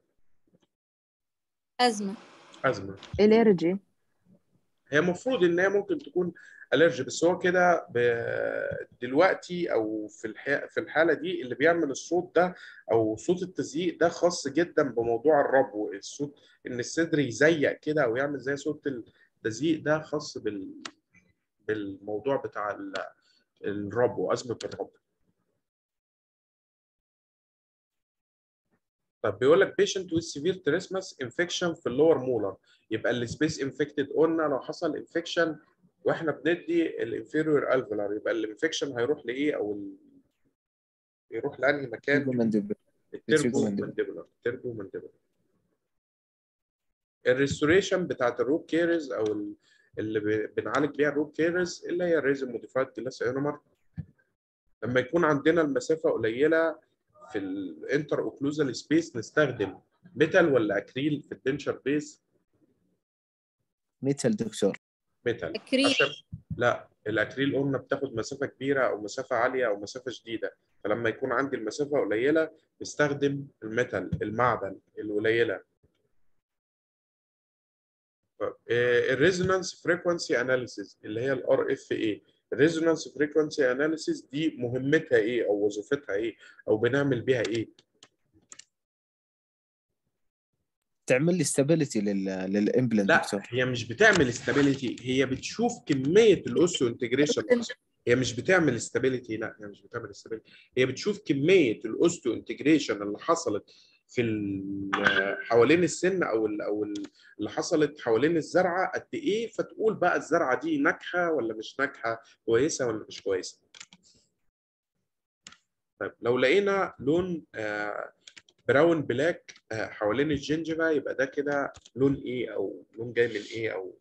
ازمه ازمه الرجي هي المفروض ان هي ممكن تكون الرجي بس هو كده ب- دلوقتي او في الح... في الحاله دي اللي بيعمل الصوت ده او صوت التزييق ده خاص جدا بموضوع الربو الصوت ان الصدر يزيق كده او يعمل زي صوت التزييق ده خاص بال... بالموضوع بتاع ال- الربو ازمه الربو طب بيقول لك patient with severe trismus infection في اللور مولر يبقى السبيس انفكتد قلنا لو حصل انفكشن واحنا بندي الانفيريور الفولار يبقى الانفكشن هيروح لايه او ال... يروح لانهي مكان مندب التربو mandibular. مانديبولار التربو مانديبولار الريستوريشن بتاعت الروت كيرز او ال- اللي ب- بنعالج بيها الروت كيرز اللي هي الريزم موديفايد جلاس ايونومر لما يكون عندنا المسافه قليله في الانتر اوكلوزال سبيس نستخدم ميتال ولا اكريل في الدنشر بيس ميتال دكتور ميتال أكريل. عشان لا الاكريل قلنا بتاخد مسافه كبيره او مسافه عاليه او مسافه شديده فلما يكون عندي المسافه قليله نستخدم الميتال المعدن القليله الريزونانس فريكونسي اناليسيز اللي هي الار اف اي الريزونانس فريكونسي اناليسيز دي مهمتها ايه او وظيفتها ايه او بنعمل بيها ايه تعمل لي ستابيليتي للامبلنت لا دكتور هي مش بتعمل استابيليتي هي بتشوف كميه الاوسيو انتجريشن هي مش بتعمل استابيليتي لا هي مش بتعمل استابيليتي هي بتشوف كميه الاوستو انتجريشن اللي حصلت في ال- حوالين السن او ال- او ال- اللي حصلت حوالين الزرعه قد ايه فتقول بقى الزرعه دي ناجحه ولا مش ناجحه كويسه ولا مش كويسه طيب لو لقينا لون آه، براون بلاك آه، حوالين الجنجبه يبقى ده كده لون ايه او لون جاي من ايه او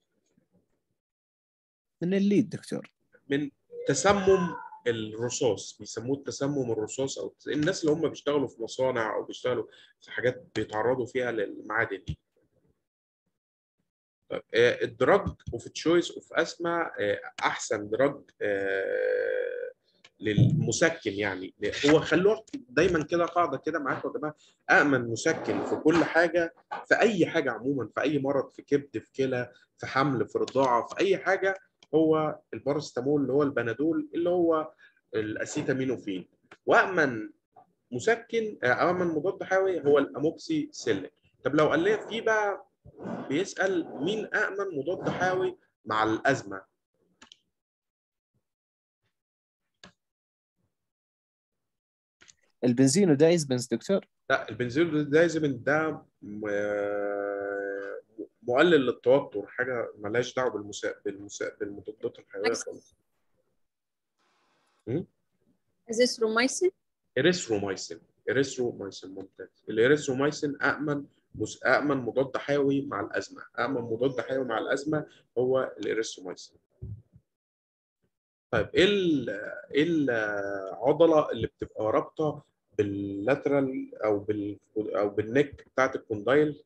من الليد دكتور من تسمم الرصاص بيسموه التسمم الرصاص او الناس اللي هم بيشتغلوا في مصانع او بيشتغلوا في حاجات بيتعرضوا فيها للمعادن دي طيب آه، الدراج اوف تشويس اوف اسما احسن دراج آه، للمسكن يعني هو خلوه دايما كده قاعده كده معاكم يا جماعه امن مسكن في كل حاجه في اي حاجه عموما في اي مرض في كبد في كلى في حمل في رضاعه في اي حاجه هو البارستامول اللي هو البنادول اللي هو الاسيتامينوفين وامن مسكن آه، امن مضاد حيوي هو الاموكسي سيلين طب لو قال لي في بقى بيسال مين امن مضاد حيوي مع الازمه البنزين ودايزبنس دكتور لا البنزين دايزمين ده م- مقلل للتوتر حاجه ملهاش دعوه بالمسا... بالمسا... بالمضادات الحيويه خالص ازيثرومايسين اريثرومايسين اريثرومايسين ممتاز الاريثرومايسين امن مس... امن مضاد حيوي مع الازمه امن مضاد حيوي مع الازمه هو الاريثرومايسين طيب ايه ال- ايه العضله اللي بتبقى رابطه باللاترال او بال او بالنك بتاعت الكوندايل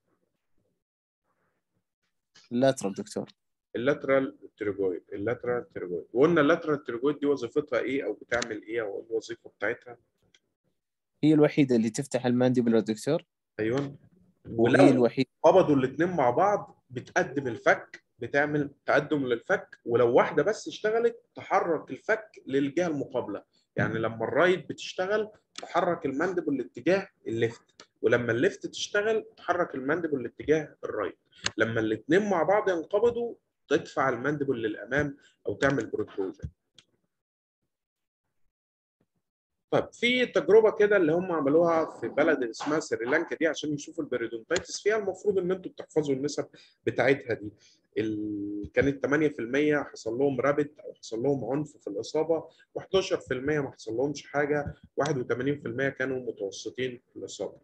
اللاترال دكتور اللاترال تيرجويد اللاترال تيرجويد وقلنا اللاترال تيرجويد دي وظيفتها ايه او بتعمل ايه او الوظيفه بتاعتها هي الوحيده اللي تفتح المانديبل دكتور ايوه وهي ولو الوحيده قبضوا الاثنين مع بعض بتقدم الفك بتعمل تقدم للفك ولو واحده بس اشتغلت تحرك الفك للجهه المقابله يعني لما الرايت بتشتغل تحرك الماندبل لاتجاه الليفت ولما الليفت تشتغل تحرك الماندبل لاتجاه الرايت لما الاثنين مع بعض ينقبضوا تدفع الماندبل للامام او تعمل بروتروجن طيب في تجربه كده اللي هم عملوها في بلد اسمها سريلانكا دي عشان يشوفوا البريدونتايتس فيها المفروض ان انتوا بتحفظوا النسب بتاعتها دي ال... كانت 8% حصل لهم رابط او حصل لهم عنف في الاصابه و11% ما حصل لهمش حاجه 81% كانوا متوسطين في الاصابه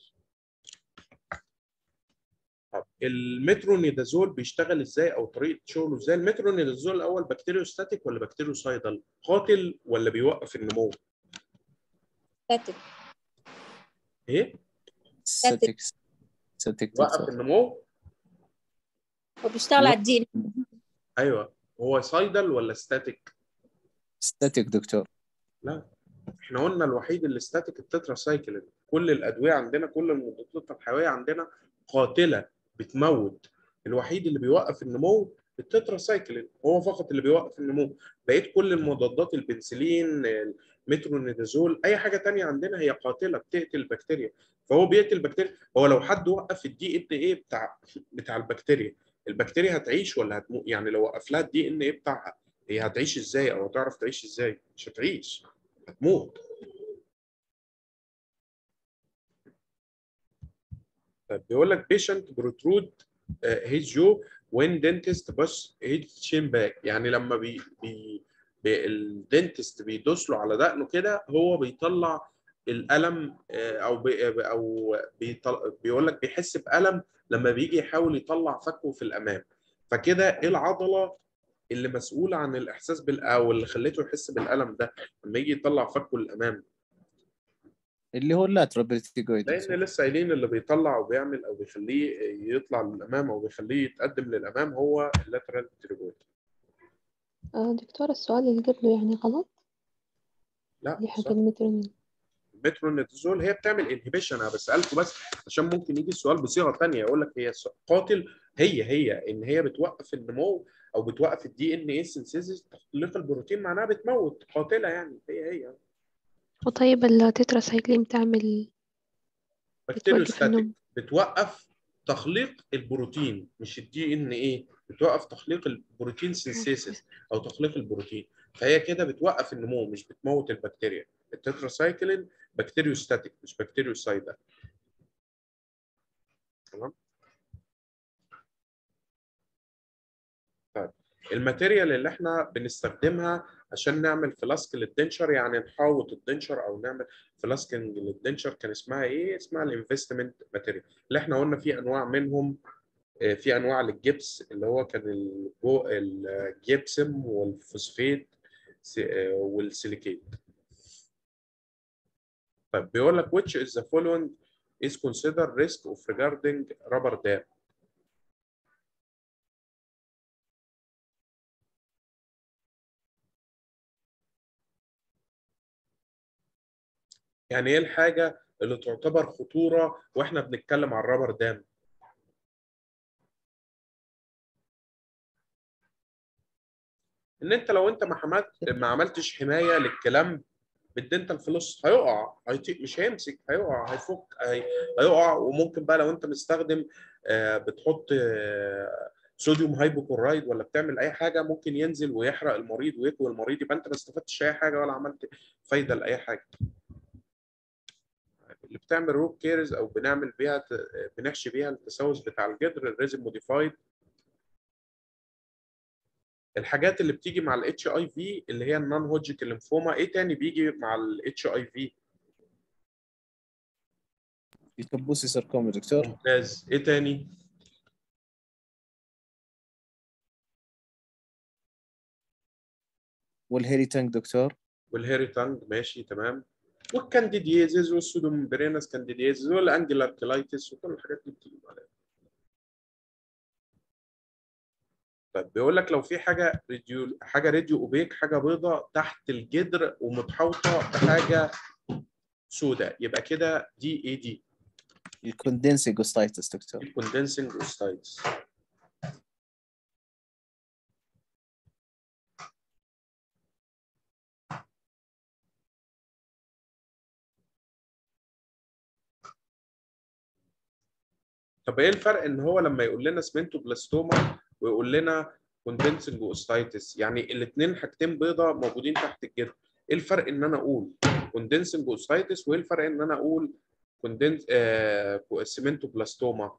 طب المترونيدازول بيشتغل ازاي او طريقه شغله ازاي المترونيدازول الاول بكتيريوستاتيك ولا بكتيريوسايدال قاتل ولا بيوقف النمو ستاتيك ايه ستاتيكس ستاتيك وقف دكتور النمو وبيشتغل على الدين ايوه هو سايدل ولا ستاتيك ستاتيك دكتور لا احنا قلنا الوحيد اللي ستاتيك التترا سايكلين كل الادويه عندنا كل المضادات الحيويه عندنا قاتله بتموت الوحيد اللي بيوقف النمو التترا سايكلين هو فقط اللي بيوقف النمو بقيت كل المضادات البنسلين المترونيدازول اي حاجه تانية عندنا هي قاتله بتقتل البكتيريا فهو بيقتل البكتيريا هو لو حد وقف الدي ان ايه بتاع بتاع البكتيريا البكتيريا هتعيش ولا هتموت يعني لو وقف لها الدي ان ايه بتاعها هي هتعيش ازاي او هتعرف تعيش ازاي مش هتعيش هتموت طيب بيقول لك patient protrude his jaw when dentist push his chin back يعني لما بي, بي, بي الدنتست بيدوس له على دقنه كده هو بيطلع الالم آه، او بي او بيطل... بيقول لك بيحس بالم لما بيجي يحاول يطلع فكه في الامام فكده ايه العضله اللي مسؤوله عن الاحساس بال او اللي خليته يحس بالالم ده لما يجي يطلع فكه للامام اللي هو اللاترال بريتيجويد لان لسه قايلين اللي بيطلع او بيعمل او بيخليه يطلع للامام او بيخليه يتقدم للامام هو اللاترال تريبويد آه دكتور السؤال اللي قبله يعني غلط لا اللي حق صح. المترونين المترونيدازول هي بتعمل انهبيشن انا بسالكم بس عشان ممكن يجي السؤال بصيغه ثانيه يقول لك هي قاتل هي هي ان هي بتوقف النمو او بتوقف الدي ان اي سينثيسيس تخليق البروتين معناها بتموت قاتله يعني هي هي وطيب التتراسايكلين بتعمل بتوقف بكتيريوستاتيك النوم بتوقف تخليق البروتين مش الدي ان ايه بتوقف تخليق البروتين سينثيسيس او تخليق البروتين فهي كده بتوقف النمو مش بتموت البكتيريا التتراسايكلين بكتيريوستاتيك مش بكتيريوسايدال تمام طيب الماتيريال اللي احنا بنستخدمها عشان نعمل فلاسك للدنشر يعني نحوط الدنشر او نعمل فلاسكنج للدنشر كان اسمها ايه؟ اسمها الانفستمنت ماتيريال اللي احنا قلنا في انواع منهم آه، في انواع للجبس اللي هو كان الجو- الجبسم والفوسفيت س- آه، والسيليكيت طيب بيقول لك which is the following is considered risk of regarding rubber dam يعني ايه الحاجة اللي تعتبر خطورة واحنا بنتكلم عن الرابر دام ان انت لو انت ما حملت ما عملتش حماية للكلام بالدنتال فلوس هيقع هيطيق مش هيمسك هيقع هيفك هي... هيقع وممكن بقى لو انت مستخدم آه، بتحط آه، صوديوم هايبوكلورايد ولا بتعمل اي حاجه ممكن ينزل ويحرق المريض ويكوي المريض يبقى انت ما استفدتش اي حاجه ولا عملت فايده لاي حاجه اللي بتعمل روك كيرز او بنعمل بيها ت- بنحشي بيها التسوس بتاع الجدر الريزم موديفايد الحاجات اللي بتيجي مع الاتش اي في اللي هي النون هوجيك الليمفوما ايه تاني بيجي مع الاتش اي في يكبوسي ساركوما يا دكتور ممتاز ايه تاني والهيري تانك دكتور والهيري تانج ماشي تمام والكانديديزز والسودومبرينس كانديديزز والانجلر كلايتس وكل الحاجات دي بتيجي عليها طيب بيقول لك لو في حاجه راديو حاجه راديو اوبيك حاجه بيضاء تحت الجدر ومتحوطه بحاجه سوداء يبقى كده دي ايه دي الكوندنسي جوستايتس دكتور الكوندنسنج اوستايتس طب ايه الفرق ان هو لما يقول لنا سمنتو بلاستوما ويقول لنا كوندنسنج اوستايتس يعني الاثنين حاجتين بيضاء موجودين تحت الجلد ايه الفرق ان انا اقول كوندنسنج اوستايتس وايه الفرق ان انا اقول كوندنس آه سمنتو بلاستوما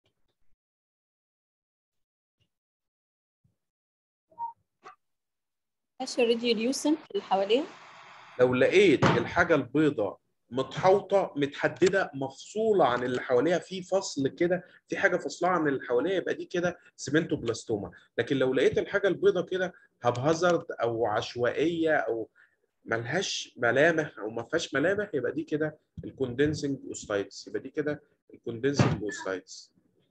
ماشي ريديوليوسن اللي حواليها لو لقيت الحاجه البيضاء متحوطه متحدده مفصوله عن اللي حواليها في فصل كده في حاجه فصلها عن اللي حواليها يبقى دي كده سيمنتو بلاستوما لكن لو لقيت الحاجه البيضاء كده هبهزرد او عشوائيه او ملهاش ملامح او ما فيهاش ملامح يبقى دي كده الكوندنسنج اوستايتس يبقى دي كده الكوندنسنج اوستايتس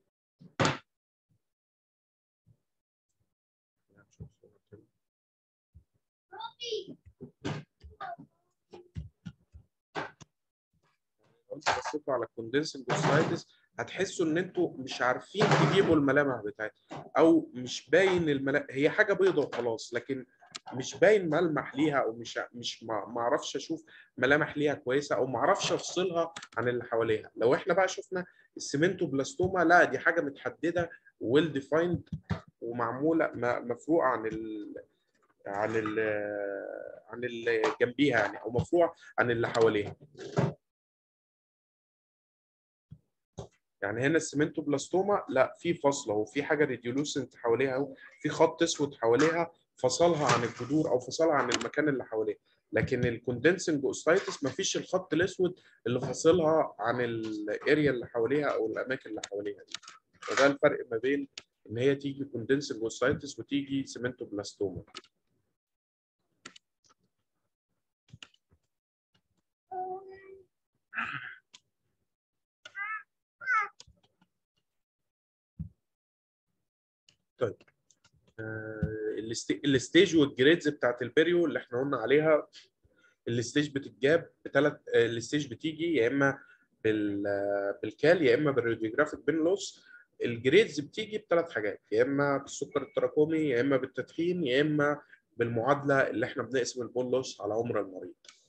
لو انتوا بصيتوا على الكوندنسنج اوستايتس هتحسوا ان انتوا مش عارفين تجيبوا الملامح بتاعتها او مش باين الملامح هي حاجه بيضه وخلاص لكن مش باين ملمح ليها او مش مش ما ما اعرفش اشوف ملامح ليها كويسه او ما اعرفش افصلها عن اللي حواليها لو احنا بقى شفنا السيمنتو بلاستوما لا دي حاجه متحدده ويل ديفايند ومعموله م- مفروعه عن ال عن ال عن اللي جنبيها يعني او مفروع عن اللي حواليها يعني هنا السيمنتو بلاستوما لا في فصل اهو في حاجه ريديولوسنت حواليها اهو في خط اسود حواليها فصلها عن الجذور او فصلها عن المكان اللي حواليها لكن الكوندنسنج اوستايتس ما فيش الخط الاسود اللي فاصلها عن الاريا اللي حواليها او الاماكن اللي حواليها دي وده الفرق ما بين ان هي تيجي كوندنسنج اوستايتس وتيجي سيمنتو بلاستوما طيب آه، الست- الستيج والجريدز بتاعت البريو اللي احنا قلنا عليها الستيج بتتجاب بثلاث الستيج بتيجي يا اما بال آه، بالكال يا اما بالراديوجرافيك بين لوس الجريدز بتيجي بثلاث حاجات يا اما بالسكر التراكمي يا اما بالتدخين يا اما بالمعادله اللي احنا بنقسم البول لوس على عمر المريض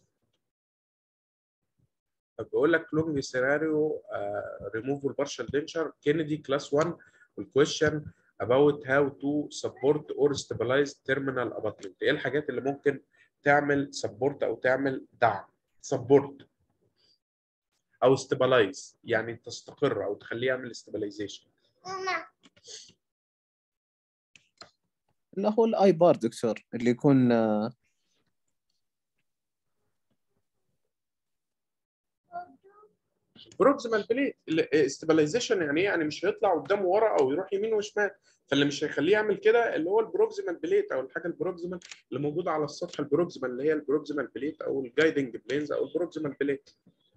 بقول لك لونج سيناريو ريموفال بارشال دينشر كينيدي كلاس 1 والكويشن about how to support or stabilize terminal abutment ايه الحاجات اللي ممكن تعمل support او تعمل دعم support او استابلايز يعني تستقر او تخليه يعمل استابلايزيشن لا هو الاي بار دكتور اللي يكون آه، بروكسيمال بليت استابلايزيشن يعني ايه يعني مش هيطلع قدام ورا او يروح يمين وشمال فاللي مش هيخليه يعمل كده اللي هو البروكسيمال بليت او الحاجه البروكسيمال اللي موجوده على السطح البروكسيمال اللي هي البروكسيمال بليت او الجايدنج بلينز او البروكسيمال بليت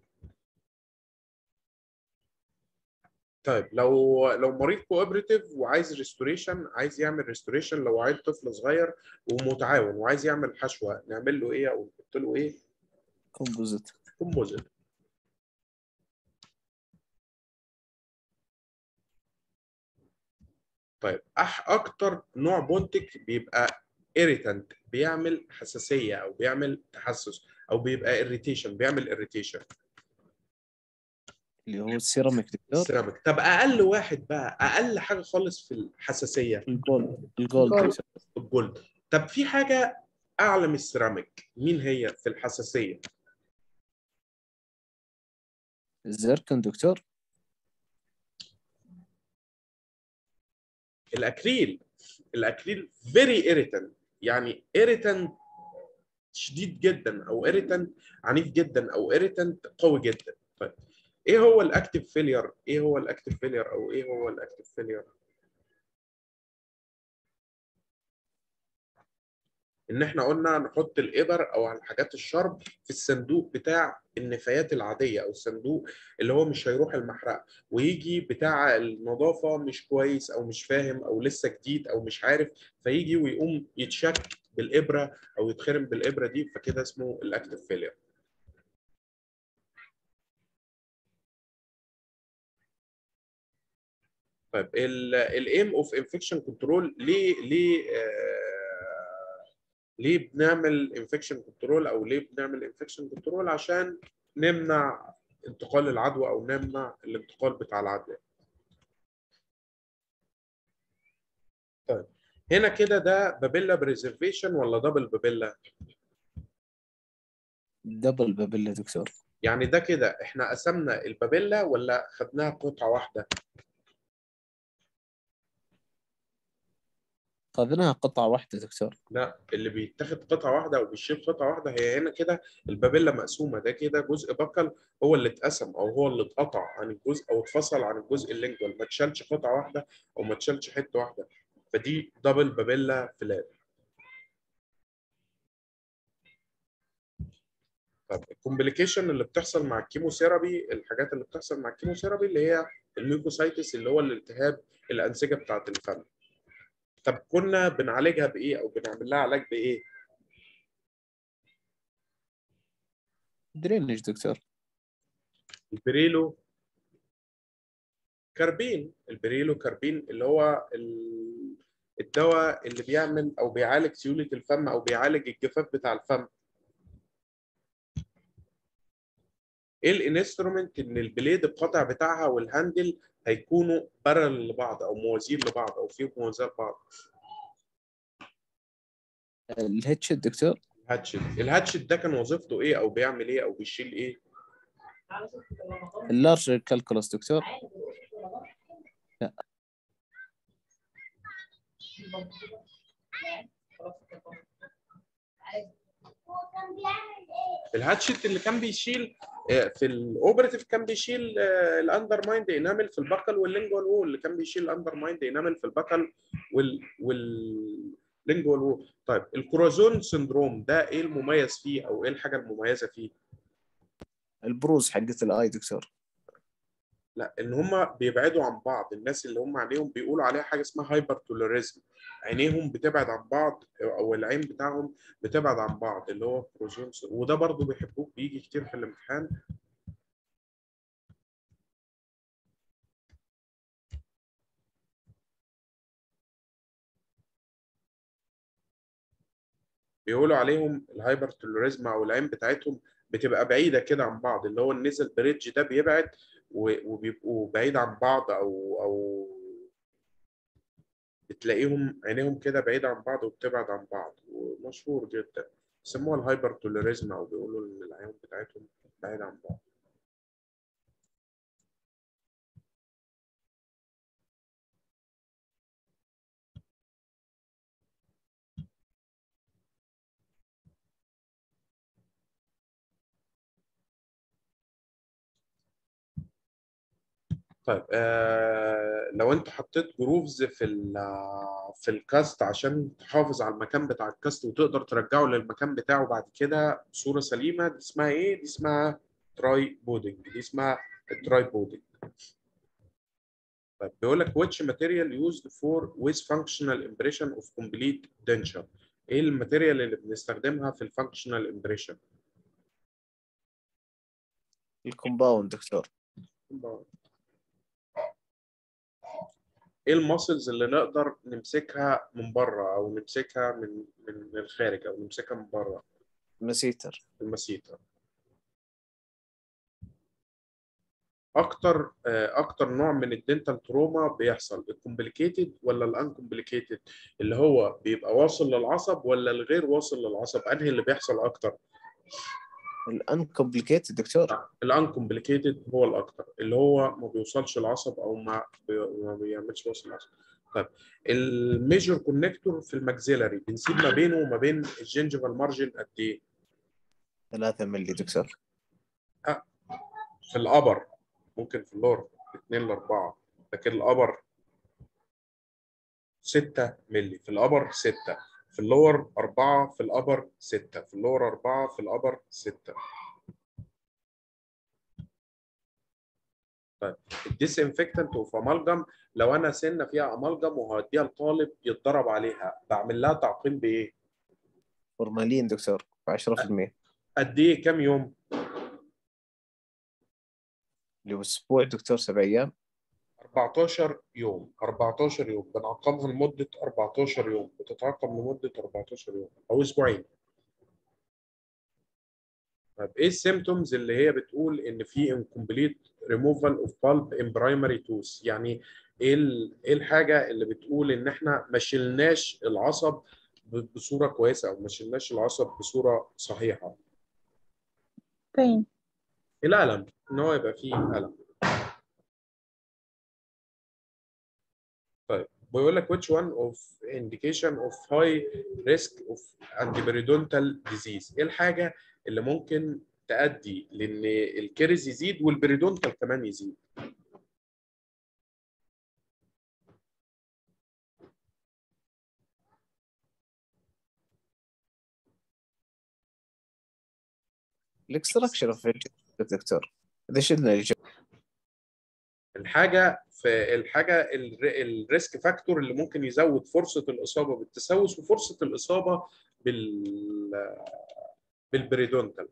طيب لو لو مريض كوبريتيف وعايز ريستوريشن عايز يعمل ريستوريشن لو عيل طفل صغير ومتعاون وعايز يعمل حشوه نعمل له ايه او نحط له ايه كومبوزيت كومبوزيت طيب أح اكتر نوع بونتك بيبقى irritant بيعمل حساسيه او بيعمل تحسس او بيبقى irritation بيعمل irritation اللي هو السيراميك دكتور السيراميك طب اقل واحد بقى اقل حاجه خالص في الحساسيه الجولد الجولد الجولد. دكتور. الجولد طب في حاجه اعلى من السيراميك مين هي في الحساسيه الزركن دكتور الاكريل الاكريل فيري irritant يعني irritant شديد جدا او irritant عنيف جدا او irritant قوي جدا طيب ايه هو الاكتيف فيلير ايه هو الاكتيف فيلير او ايه هو الاكتيف فيلير ان احنا قلنا نحط الابر او الحاجات الشرب في الصندوق بتاع النفايات العاديه او الصندوق اللي هو مش هيروح المحرقه ويجي بتاع النظافه مش كويس او مش فاهم او لسه جديد او مش عارف فيجي ويقوم يتشك بالابره او يتخرم بالابره دي فكده اسمه الاكتيف فيلير طيب الايم اوف انفكشن كنترول ليه ليه آه ليه بنعمل انفكشن كنترول او ليه بنعمل انفكشن كنترول عشان نمنع انتقال العدوى او نمنع الانتقال بتاع العدوى طيب هنا كده ده بابيلا بريزرفيشن ولا دبل بابيلا دبل بابيلا دكتور يعني ده كده احنا قسمنا البابيلا ولا خدناها قطعه واحده خذناها قطعة واحدة دكتور لا اللي بيتاخد قطعه واحده او بيشيل قطعه واحده هي هنا كده البابيلا مقسومه ده كده جزء بكل هو اللي اتقسم او هو اللي اتقطع عن الجزء او اتفصل عن الجزء اللينجوال ما اتشالش قطعه واحده او ما اتشالش حته واحده فدي دبل بابيلا فلاب طب الكومبليكيشن اللي بتحصل مع الكيموثيرابي الحاجات اللي بتحصل مع الكيموثيرابي اللي هي الميوكوسايتس اللي هو الالتهاب الانسجه بتاعه الفم طب كنا بنعالجها بايه او بنعمل لها علاج بايه درينج دكتور البريلو كاربين البريلو كاربين اللي هو ال- الدواء اللي بيعمل او بيعالج سيوله الفم او بيعالج الجفاف بتاع الفم ايه الانسترومنت ان البليد القطع بتاعها والهاندل هيكونوا بارل لبعض او موازين لبعض او فيهم موازاه لبعض الهيتش دكتور الهاتشت الهاتشت ده كان وظيفته ايه او بيعمل ايه او بيشيل ايه اللارج كالكولس دكتور الهاتشت اللي كان بيشيل آه، في الاوبراتيف كان بيشيل الاندر مايند انامل في البكل واللينجوال وول اللي كان بيشيل الاندر مايند انامل في البكل وال واللينجوال وول طيب الكروزون سندروم ده ايه المميز فيه او ايه الحاجه المميزه فيه البروز حقت الاي دكتور لا ان هم بيبعدوا عن بعض الناس اللي هم عليهم بيقولوا عليها حاجه اسمها هايبر توليريزم عينيهم بتبعد عن بعض او العين بتاعهم بتبعد عن بعض اللي هو كروزون سندروم. وده برضو بيحبوه بيجي كتير في الامتحان بيقولوا عليهم الهايبر توليريزم او العين بتاعتهم بتبقى بعيده كده عن بعض اللي هو النزل بريدج ده بيبعد و- وبيبقوا بعيد عن بعض او او بتلاقيهم عينيهم كده بعيده عن بعض وبتبعد عن بعض ومشهور جدا بيسموها الهايبر توليريزم او بيقولوا ان العيون بتاعتهم بعيده عن بعض طيب آه لو انت حطيت جروفز في ال في الكاست عشان تحافظ على المكان بتاع الكاست وتقدر ترجعه للمكان بتاعه بعد كده بصورة سليمة دي اسمها ايه؟ دي اسمها تراي بودنج دي اسمها التراي بودنج طيب بيقول لك which material used for with functional impression of complete denture ايه الماتيريال اللي بنستخدمها في الفانكشنال امبريشن؟ الكومباوند دكتور ايه الماسلز اللي نقدر نمسكها من بره او نمسكها من من الخارج او نمسكها من بره مسيتر المسيتر اكتر آه، اكتر نوع من الدنتال تروما بيحصل الكومبليكيتد ولا الانكومبليكيتد اللي هو بيبقى واصل للعصب ولا الغير واصل للعصب انهي اللي بيحصل اكتر الانكومبليكيتد دكتور الانكومبليكيتد هو الاكتر اللي هو ما بيوصلش العصب او ما بي- ما بيعملش وصل العصب طيب الميجور كونكتور في الماكسيلاري بنسيب ما بينه وما بين الجنجفال مارجن قد ايه 3 مللي دكتور في الابر ممكن في اللور 2 ل 4 لكن الابر 6 مللي في الابر 6 في اللور 4 في الابر 6 في اللور 4 في الابر 6 طيب الديسانفكتنت اوف امالجم لو انا سنه فيها امالجم وهديها لطالب يتدرب عليها بعمل لها تعقيم بايه؟ فورمالين دكتور ب 10% قد ايه كام يوم؟ لأسبوع دكتور سبع أيام 14 يوم 14 يوم بنعقمها لمدة 14 يوم بتتعقم لمدة 14 يوم أو أسبوعين طيب إيه السيمتومز اللي هي بتقول إن في incomplete removal of pulp in primary tooth يعني إيه ال- إيه الحاجة اللي بتقول إن إحنا ما شلناش العصب ب- بصورة كويسة أو ما شلناش العصب بصورة صحيحة pain الألم إن هو يبقى فيه ألم طيب بيقول لك which one of indication of high risk of antiperiodontal disease ايه الحاجة اللي ممكن تؤدي لان الكيرز يزيد والبريدونتال كمان يزيد الاكستراكشن اوف دكتور اذا شلنا الإجابة. الحاجة في الحاجة الريسك فاكتور اللي ممكن يزود فرصة الإصابة بالتسوس وفرصة الإصابة بال بالبريدونتال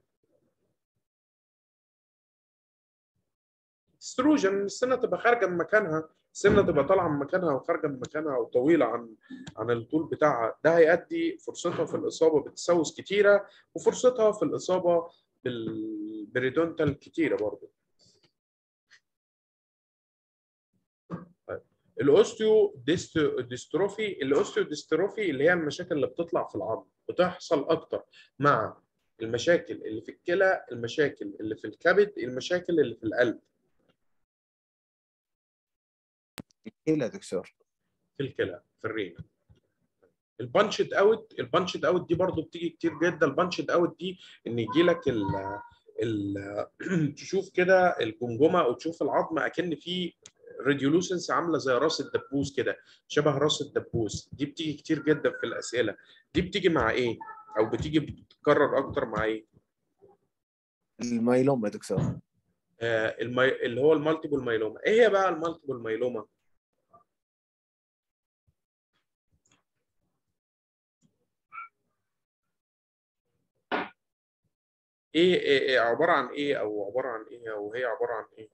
استروجن السنة تبقى خارجة من مكانها السنة تبقى طالعة من مكانها وخارجة من مكانها وطويلة عن عن الطول بتاعها ده هيؤدي فرصتها في الإصابة بالتسوس كتيرة وفرصتها في الإصابة بالبريدونتال كتيرة برضه الاوستيو ديستو ديستروفي الاوستيو ديستروفي اللي هي المشاكل اللي بتطلع في العظم بتحصل اكتر مع المشاكل اللي في الكلى المشاكل اللي في الكبد المشاكل اللي في القلب الكلى دكتور في الكلى في الرينا البانشد اوت البانشد اوت دي برضو بتيجي كتير جدا البانشد اوت دي ان يجي لك ال ال تشوف كده الجمجمه او تشوف العظم اكن في ريديولوسنس عامله زي راس الدبوس كده شبه راس الدبوس دي بتيجي كتير جدا في الاسئله دي بتيجي مع ايه او بتيجي بتتكرر اكتر مع ايه المايلوما دكتور آه المي... اللي هو المالتيبل مايلوما ايه هي بقى المالتيبل مايلوما ايه, إيه, إيه عباره عن ايه او عباره عن ايه او هي عباره عن ايه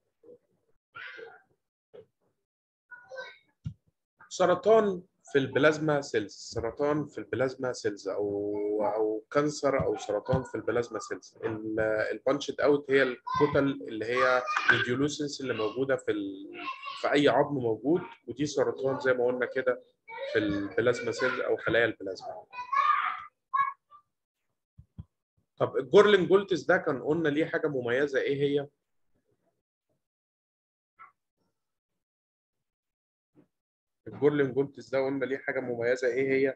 سرطان في البلازما سيلز سرطان في البلازما سيلز او او كانسر او سرطان في البلازما سيلز البانشد اوت هي الكتل اللي هي الريديولوسنس اللي موجوده في ال... في اي عظم موجود ودي سرطان زي ما قلنا كده في البلازما سيلز او خلايا البلازما طب الجورلين جولتس ده كان قلنا ليه حاجه مميزه ايه هي؟ الجورلين جولتس ده قلنا ليه حاجه مميزه ايه هي؟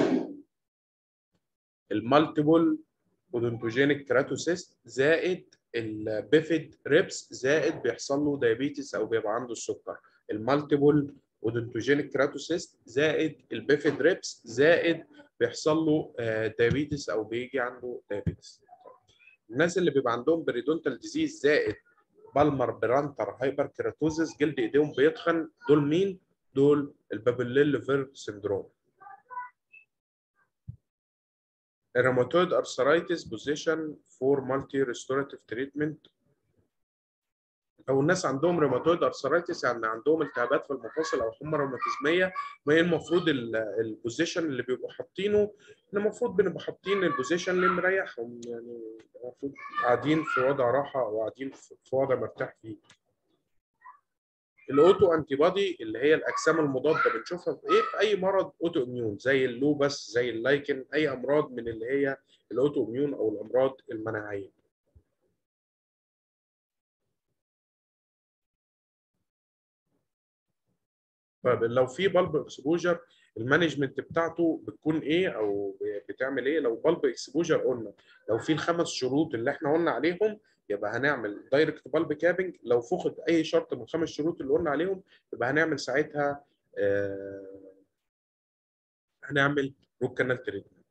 المالتيبل اودونتوجينيك كراتوسيست زائد البيفيد ريبس زائد بيحصل له دايابيتس او بيبقى عنده السكر المالتيبل اودونتوجينيك كراتوسيست زائد البيفيد ريبس زائد بيحصل له دايابيتس او بيجي عنده دايابيتس الناس اللي بيبقى عندهم بريدونتال ديزيز زائد بالمر برانتر هايبر كيراتوزيس جلد ايديهم بيتخن دول مين؟ دول البابليل فير سندروم الروماتويد ارثرايتس بوزيشن فور مالتي ريستوراتيف تريتمنت او الناس عندهم روماتويد ارثرايتس يعني عندهم التهابات في المفاصل او حمى روماتيزميه ما هي المفروض البوزيشن اللي بيبقوا حاطينه احنا المفروض بنبقى حاطين البوزيشن اللي مريحهم يعني المفروض قاعدين في وضع راحه او قاعدين في وضع مرتاح فيه الاوتو انتي بودي اللي هي الاجسام المضاده بنشوفها في ايه في اي مرض اوتو اميون زي اللوبس زي اللايكن اي امراض من اللي هي الاوتو اميون او الامراض المناعيه طيب لو في بلب اكسبوجر المانجمنت بتاعته بتكون ايه او بتعمل ايه لو بلب اكسبوجر قلنا لو في الخمس شروط اللي احنا قلنا عليهم يبقى هنعمل دايركت بالب كابنج لو فقد اي شرط من الخمس شروط اللي قلنا عليهم يبقى هنعمل ساعتها آه هنعمل روت كانال تريتمنت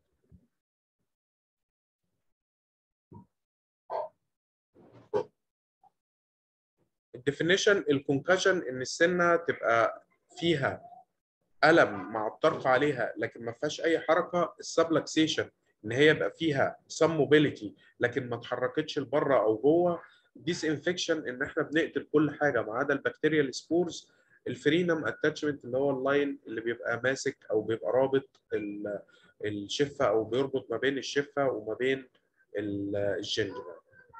الديفينيشن الكونكشن ان السنه تبقى فيها الم مع الطرق عليها لكن ما فيهاش اي حركه السبلكسيشن ان هي يبقى فيها سم موبيليتي لكن ما اتحركتش لبره او جوه ديس انفكشن ان احنا بنقتل كل حاجه ما عدا البكتيريا السبورز الفرينم اتاتشمنت اللي هو اللاين اللي بيبقى ماسك او بيبقى رابط الشفه او بيربط ما بين الشفه وما بين الجنجبه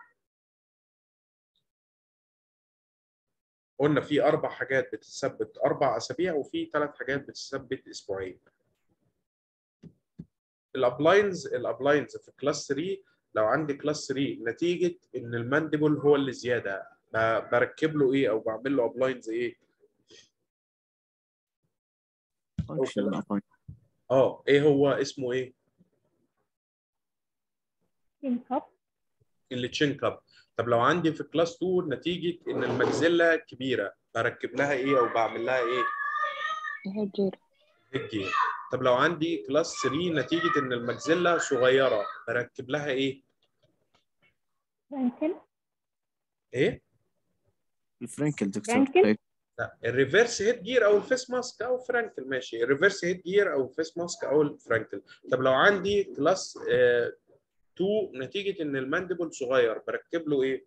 قلنا في اربع حاجات بتثبت اربع اسابيع وفي ثلاث حاجات بتثبت اسبوعين الابلاينز الابلاينز في كلاس 3 لو عندي كلاس 3 نتيجه ان المانديبل هو اللي زياده بركب له ايه او بعمل له ابلاينز ايه اه ايه هو اسمه ايه تين كاب اللي تشين كاب طب لو عندي في كلاس 2 نتيجه ان المجزله كبيره بركب لها ايه او بعمل لها ايه هجر هيد طب لو عندي كلاس 3 نتيجه ان المجزله صغيره بركب لها ايه فرانكل ايه الفرنكل دكتور فرانكل؟ طيب. لا الريفرس هيد جير او الفيس ماسك او فرانكل ماشي الريفرس هيد جير او الفيس ماسك او الفرانكل طب لو عندي كلاس 2 نتيجه ان المانديبل صغير بركب له ايه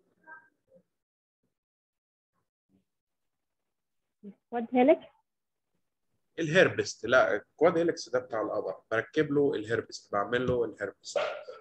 كواد هيلكس الهيربست لا الكواد هيلكس ده بتاع القبر بركب له الهيربست بعمل له الهيربست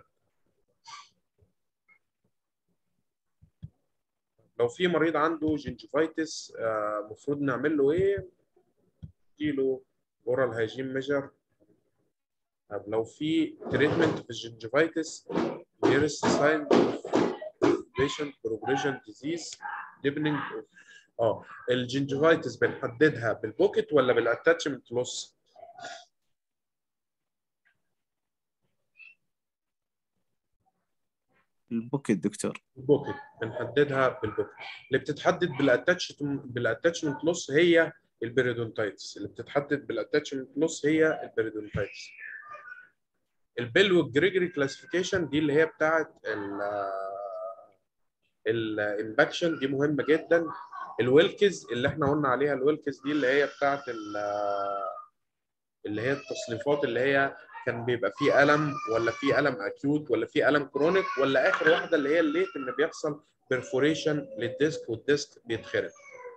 لو في مريض عنده جنجفايتس المفروض نعمل له ايه نديله اورال هايجين ميجر طب لو في تريتمنت في الجنجفايتس nearest sign of patient progression disease deepening of اه الجنجفايتس بنحددها بالبوكيت ولا بالاتاتشمنت لوس؟ البوكيت دكتور البوكيت بنحددها بالبوكيت اللي بتتحدد بالاتاتش بالاتاتشمنت لوس هي البيريدونتايتس اللي بتتحدد بالاتاتشمنت لوس هي البيريدونتايتس البيل والجريجوري كلاسيفيكيشن دي اللي هي بتاعت الامباكشن دي مهمه جدا الويلكز اللي احنا قلنا عليها الويلكز دي اللي هي بتاعت اللي هي التصنيفات اللي هي كان بيبقى فيه الم ولا فيه الم اكيوت ولا فيه الم كرونيك ولا اخر واحده اللي هي الليت ان بيحصل بيرفوريشن للديسك والديسك بيتخرب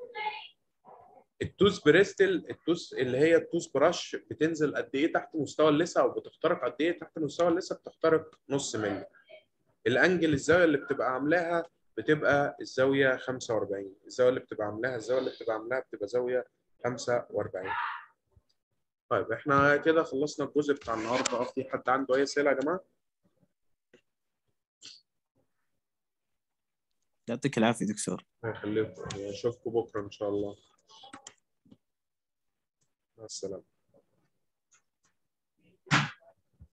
التوس بريستل التوس اللي هي التوس براش بتنزل قد ايه تحت مستوى اللثه او بتخترق قد ايه تحت مستوى اللثه بتخترق نص ملي الانجل الزاويه اللي بتبقى عاملاها بتبقى الزاويه 45 الزاويه اللي بتبقى عاملاها الزاويه اللي بتبقى عاملاها بتبقى زاويه 45 طيب احنا كده خلصنا الجزء بتاع النهارده في حد عنده اي اسئله يا جماعه يعطيك العافيه دكتور الله يخليكم اشوفكم بكره ان شاء الله مع السلامه